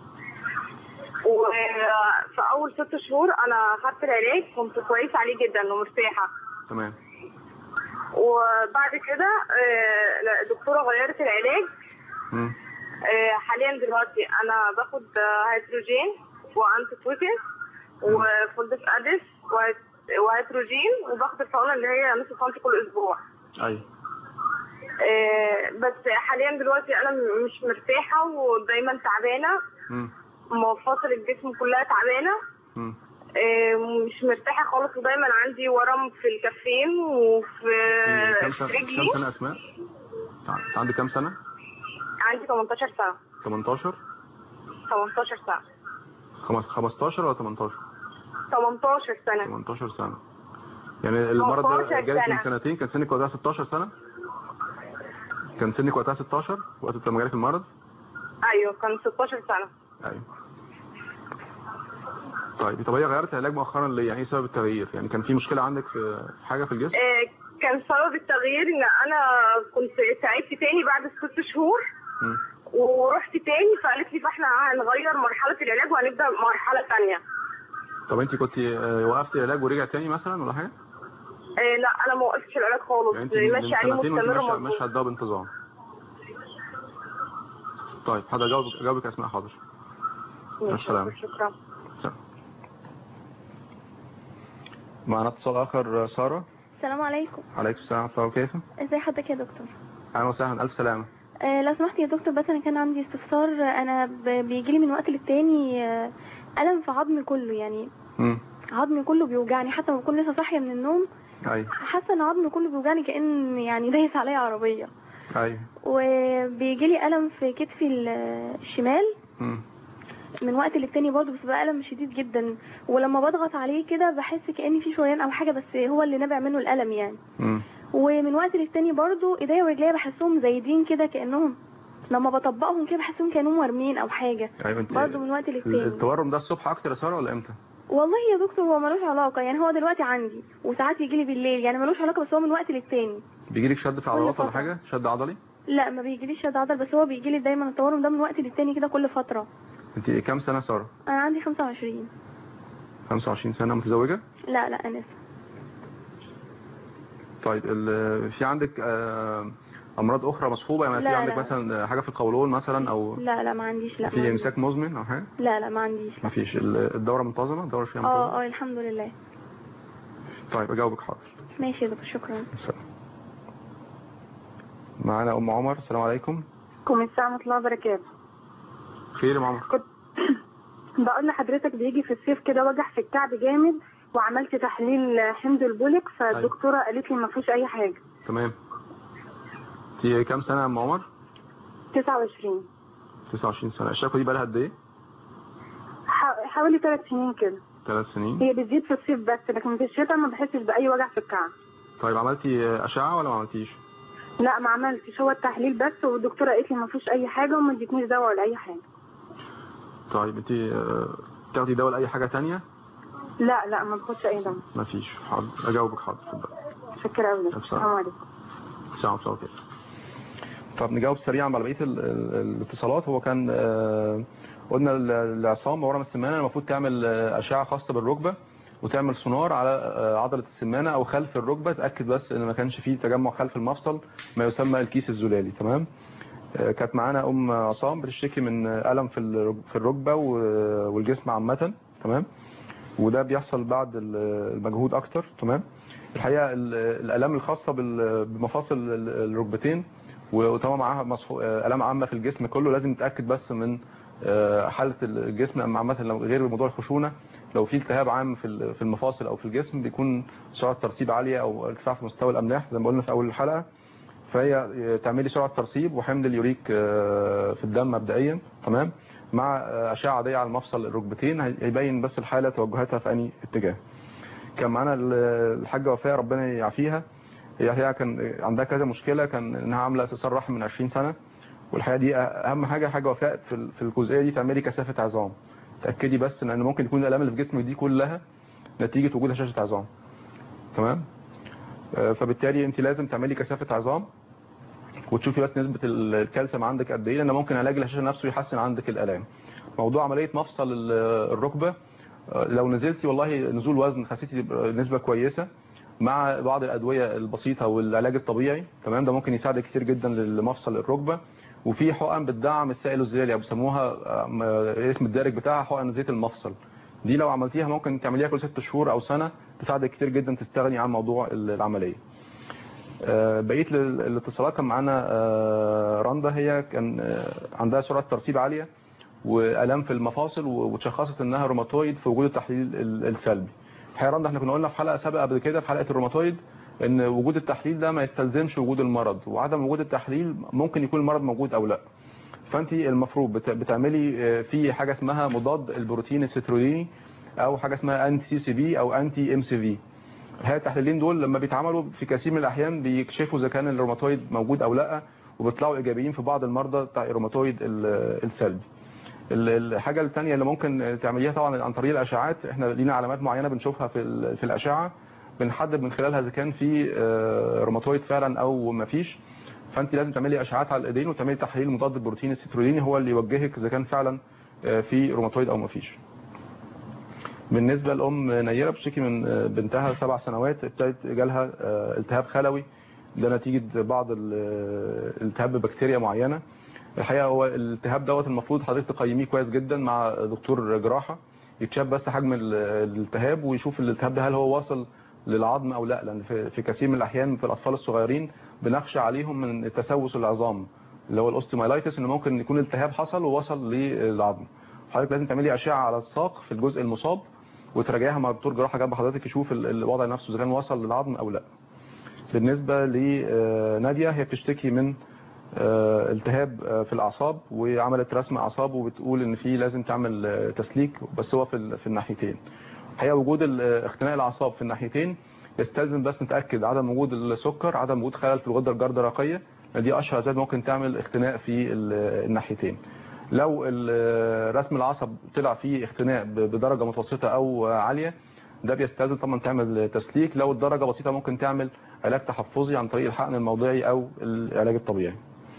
N: وفي أول ست شهور أنا خدت العلاج كنت كويسة عليه جدا ومرتاحة
A: تمام
N: وبعد كده آه، لا، الدكتورة غيرت العلاج
A: امم
N: آه، حاليا دلوقتي أنا باخد آه، هيدروجين وأنتيكوتين وفولدس أدس وهيت- وهيدروجين وباخد الفورمة اللي هي نص سنتي كل أسبوع
A: ايوه
N: آه، بس حاليا دلوقتي انا م- مش مرتاحه ودايما تعبانه
A: امم
N: مفاصل الجسم كلها تعبانه
A: امم
N: آه، مش مرتاحه خالص ودايما عندي ورم في الكفين وفي
A: كم
N: في
A: سنه
N: رجلي
A: كم سنه اسماء ع- عندك كم سنه
N: عندي 18 سنه
A: 18
N: 18 سنه
A: خمس 15 ولا 18
N: 18 سنه
A: 18 سنه يعني المرض ده
N: 18
A: جالك من
N: سنة.
A: سنتين كان سنك وقتها 16 سنه كان سنك وقتها 16 وقت لما جالك المرض
N: ايوه كان 16 سنه
A: ايوه طيب طب هي غيرت العلاج مؤخرا ليه يعني ايه سبب التغيير يعني كان في مشكله عندك في في حاجه في الجسم
N: آه، كان سبب التغيير ان انا كنت تعبت تاني بعد الست شهور
A: مم.
N: ورحت تاني فقالت لي فاحنا هنغير مرحله العلاج وهنبدا مرحله تانيه
A: طب انت كنت آه، وقفتي العلاج ورجع تاني مثلا ولا حاجه
N: آه لا انا ما وقفتش العلاج خالص
A: يعني انت من
N: ماشي عليه
A: سنتين وانت
N: مستمر
A: ماشيه
N: مظبوط
A: ماشيه على الدواء بانتظام طيب حاضر جاوبك جاوبك اسماء حاضر
N: ماشي،
A: السلام
N: شكرا
A: سلام. معنا اتصال اخر ساره
O: السلام عليكم
A: عليكم السلام ورحمه الله وبركاته
O: ازي حضرتك يا دكتور
A: اهلا وسهلا الف سلامه
O: آه لو سمحت يا دكتور بس انا كان عندي استفسار آه، انا ب- بيجيلي من وقت للتاني آه، الم في عظمي كله يعني
A: امم
O: عظمي كله بيوجعني حتى لما بكون لسه صاحيه من النوم
A: ايوه
O: حاسه ان عظمي كله بيوجعني كان يعني دايس عليا عربيه
A: ايوه
O: وبيجيلي الم في كتفي ال- الشمال
A: امم
O: من وقت للتاني برضه بس بقى الم شديد جدا ولما بضغط عليه كده بحس كاني في شريان او حاجه بس هو اللي نابع منه الالم يعني
A: امم
O: ومن وقت للتاني برضو ايديا ورجليا بحسهم زايدين كده كانهم لما بطبقهم كده بحسهم كانهم مرمين او حاجه
A: ايوه انت
O: برضو من وقت للتاني
A: التورم ده الصبح اكتر يا ساره ولا امتى
O: والله يا دكتور هو ملوش علاقه يعني هو دلوقتي عندي وساعات يجي لي بالليل يعني ملوش علاقه بس هو من وقت للتاني
A: بيجي لك شد في العضلات ولا
O: فترة.
A: حاجه شد عضلي
O: لا ما بيجيليش شد عضل بس هو بيجي لي دايما التورم ده من وقت للتاني كده كل فتره
A: انت كام سنه ساره
O: انا عندي 25
A: 25 سنه متزوجه
O: لا لا انسه
A: طيب ال- في عندك آه، امراض اخرى مصحوبه يعني في
O: لا،
A: عندك
O: لا.
A: مثلا حاجه في القولون مثلا او
O: لا لا ما عنديش لا ما
A: في
O: عنديش.
A: امساك مزمن او حاجه
O: لا لا ما عنديش
A: ما فيش ال- الدوره منتظمه الدوره فيها منتظمه
O: اه اه الحمد لله
A: طيب اجاوبك حاضر
O: ماشي يا دكتور شكرا
A: السلام معانا ام عمر السلام عليكم
P: عليكم السلام ورحمة الله وبركاته
A: خير يا ام عمر
P: بقول لحضرتك بيجي في الصيف كده وجع في الكعب جامد وعملت تحليل حمض البوليك فالدكتورة قالت لي ما فيش أي حاجة
A: تمام انت كام سنه يا ام عمر
P: 29
A: 29 سنه الشكوى دي بقى لها قد ايه
P: ح- حوالي ثلاث سنين كده
A: ثلاث سنين
P: هي بتزيد في الصيف بس لكن في الشتاء ما بحسش بأي وجع في الكعب
A: طيب عملتي اشعه ولا ما عملتيش
P: لا ما عملتش هو التحليل بس والدكتورة قالت لي ما فيش أي حاجة وما ادتنيش دواء ولا أي حاجة
A: طيب انت آه، بتاخدي دواء لاي حاجه تانية
P: لا لا ما باخدش أي دواء
A: ما فيش حاضر اجاوبك حاضر اتفضل
P: شكرا أوي
A: السلام.
P: السلام عليكم
A: ساعة وساعة كده طب نجاوب سريعا على بقيه ال- ال- الاتصالات هو كان آه، قلنا ال- العصام ورم السمانه المفروض تعمل آه، اشعه خاصه بالركبه وتعمل سونار على آه، عضله السمانه او خلف الركبه تاكد بس ان ما كانش فيه تجمع خلف المفصل ما يسمى الكيس الزلالي تمام آه، كانت معانا ام عصام بتشتكي من الم في الرج- في الركبه و- والجسم عامه تمام وده بيحصل بعد ال- المجهود اكتر تمام الحقيقه ال- الالام الخاصه بال- بمفاصل ال- الركبتين وطبعا معاها مصحو- آه، الام عامه في الجسم كله لازم نتاكد بس من آه، حاله الجسم اما عامه لو غير موضوع الخشونه لو في التهاب عام في ال- في المفاصل او في الجسم بيكون سرعه ترسيب عاليه او ارتفاع في مستوى الاملاح زي ما قلنا في اول الحلقه فهي تعملي سرعه ترسيب وحمض اليوريك آه، في الدم مبدئيا تمام مع آه، اشعه عاديه على المفصل الركبتين هيبين بس الحاله توجهاتها في انهي اتجاه كان معانا ال- الحاجه وفاء ربنا يعافيها هي هي كان عندها كذا مشكله كان انها عامله استئصال رحم من 20 سنه والحقيقه دي اهم حاجه حاجه وفاء في ال- في الجزئيه دي تعملي كثافه عظام تاكدي بس ان ممكن يكون الالام اللي في جسمك دي كلها نتيجه وجود هشاشه عظام تمام آه، فبالتالي انت لازم تعملي كثافه عظام وتشوفي بس نسبه ال- الكالسيوم عندك قد ايه لان ممكن علاج الهشاشه نفسه يحسن عندك الالام موضوع عمليه مفصل ال- الركبه آه، لو نزلتي والله نزول وزن خسيتي نسبه كويسه مع بعض الادويه البسيطه والعلاج الطبيعي تمام ده ممكن يساعدك كتير جدا لمفصل الركبه وفي حقن بتدعم السائل الزلالي او بيسموها آم، آه، اسم الدارج بتاعها حقن زيت المفصل دي لو عملتيها ممكن تعمليها كل ست شهور او سنه تساعدك كتير جدا تستغني عن موضوع ال- العمليه آه، بقيه ال- الاتصالات كان معانا آه، رندا هي كان آه، عندها سرعه ترسيب عاليه والام في المفاصل و- وتشخصت انها روماتويد في وجود التحليل ال- السلبي الحقيقه رندا احنا كنا قلنا في حلقه سابقه قبل كده في حلقه الروماتويد ان وجود التحليل ده ما يستلزمش وجود المرض وعدم وجود التحليل ممكن يكون المرض موجود او لا فانت المفروض بت- بتعملي آه، في حاجه اسمها مضاد البروتين الستروليني او حاجه اسمها انتي سي سي بي او انتي ام سي في الحقيقه التحليلين دول لما بيتعملوا في كثير من الاحيان بيكشفوا اذا كان الروماتويد موجود او لا وبيطلعوا ايجابيين في بعض المرضى بتاع الروماتويد ال- السلبي ال- الحاجه الثانيه اللي ممكن تعمليها طبعا عن طريق الاشعاعات احنا لينا علامات معينه بنشوفها في ال- في الاشعه بنحدد من خلالها اذا كان في آه، روماتويد فعلا او ما فيش فانت لازم تعملي اشعاعات على الايدين وتعملي تحليل مضاد البروتين الستروليني هو اللي يوجهك اذا كان فعلا آه، في روماتويد او ما فيش بالنسبه لام نيره بتشتكي من آه، بنتها سبع سنوات ابتدت جالها آه، التهاب خلوي ده نتيجه بعض ال- آه، التهاب بكتيريا معينه الحقيقه هو الالتهاب دوت المفروض حضرتك تقيميه كويس جدا مع دكتور جراحه يتشاف بس حجم ال- الالتهاب ويشوف الالتهاب ده هل هو واصل للعظم او لا لان في في كثير من الاحيان في الاطفال الصغيرين بنخشى عليهم من تسوس العظام اللي هو الاوستيومايلايتس ان ممكن يكون التهاب حصل ووصل للعظم حضرتك لازم تعملي اشعه على الساق في الجزء المصاب وتراجعها مع دكتور جراحه جنب حضرتك يشوف ال- الوضع نفسه اذا كان وصل للعظم او لا بالنسبه لناديه هي بتشتكي من آه، التهاب آه، في الاعصاب وعملت رسم اعصاب وبتقول ان في لازم تعمل آه، تسليك بس هو في ال- في الناحيتين الحقيقه وجود ال- اختناق الاعصاب في الناحيتين يستلزم بس نتاكد عدم وجود السكر عدم وجود خلل في الغده الجردرقيه لأن دي اشهر اسباب ممكن تعمل اختناق في ال- الناحيتين لو ال- رسم العصب طلع فيه اختناق ب- بدرجه متوسطه او عاليه ده بيستلزم طبعا تعمل تسليك لو الدرجه بسيطه ممكن تعمل علاج تحفظي عن طريق الحقن الموضعي او العلاج الطبيعي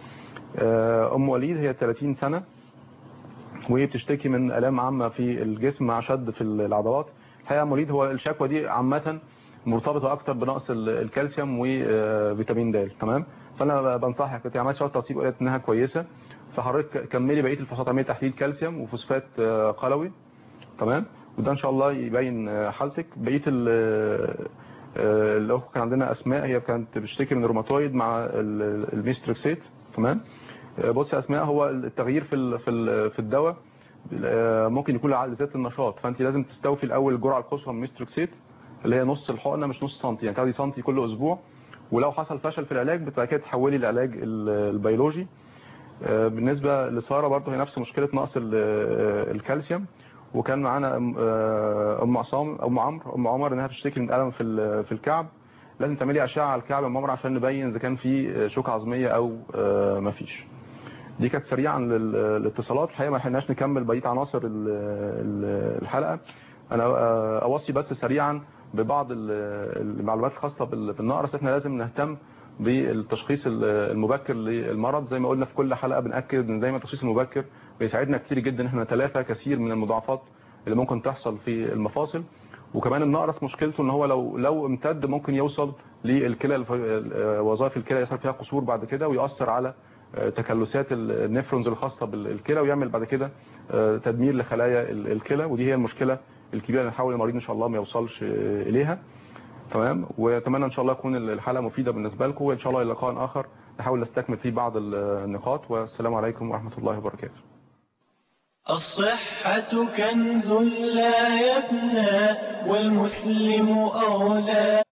A: آه، ام وليد هي 30 سنه وهي بتشتكي من الام عامه في الجسم مع شد في العضلات الحقيقه ام وليد هو الشكوى دي عامه مرتبطه اكتر بنقص ال- الكالسيوم وفيتامين د تمام فانا بنصحك انت عملت شويه ترسيب وقالت انها كويسه فحضرتك كملي بقيه الفحوصات اعملي تحليل كالسيوم وفوسفات آه، قلوي تمام وده ان شاء الله يبين آه، حالتك بقيه ال- آه، الاخت كان عندنا اسماء هي كانت بتشتكي من روماتويد مع ال- الميستريكسيت تمام آه، بصي يا اسماء هو التغيير في ال- في ال- في الدواء آه، ممكن يكون لذات النشاط فانت لازم تستوفي الاول الجرعه القصوى من ميستريكسيت اللي هي نص الحقنه مش نص سنتي يعني تاخدي سنتي كل اسبوع ولو حصل فشل في العلاج بتبقى كده تحولي العلاج ال- البيولوجي آه، بالنسبه لساره برضه هي نفس مشكله نقص ال- آه، الكالسيوم وكان معانا أم- آه، ام عصام ام عمرو ام عمر انها بتشتكي من الم في ال- في الكعب لازم تعملي اشعه على الكعب يا ام عمرو عشان نبين اذا كان في شوكه عظميه او آه، مفيش دي كانت سريعا لل- الاتصالات الحقيقه ما لحقناش نكمل بقيه عناصر ال- ال- الحلقه انا آه، اوصي بس سريعا ببعض ال- المعلومات الخاصه بال- بالنقرس احنا لازم نهتم بالتشخيص ال- المبكر للمرض زي ما قلنا في كل حلقه بناكد ان دايما التشخيص المبكر بيساعدنا كتير جدا ان احنا نتلافى كثير من المضاعفات اللي ممكن تحصل في المفاصل وكمان النقرس مشكلته ان هو لو لو امتد ممكن يوصل للكلى الف- وظائف الكلى يحصل فيها قصور بعد كده ويؤثر على آه، تكلسات ال- النفرونز الخاصه بالكلى ويعمل بعد كده آه، تدمير لخلايا ال- الكلى ودي هي المشكله الكبيره اللي نحاول المريض ان شاء الله ما يوصلش آه، اليها تمام واتمنى ان شاء الله تكون الحلقه مفيده بالنسبه لكم وان شاء الله الى لقاء اخر نحاول نستكمل فيه بعض النقاط والسلام عليكم ورحمه الله وبركاته
Q: الصحة كنز لا يفنى والمسلم أولى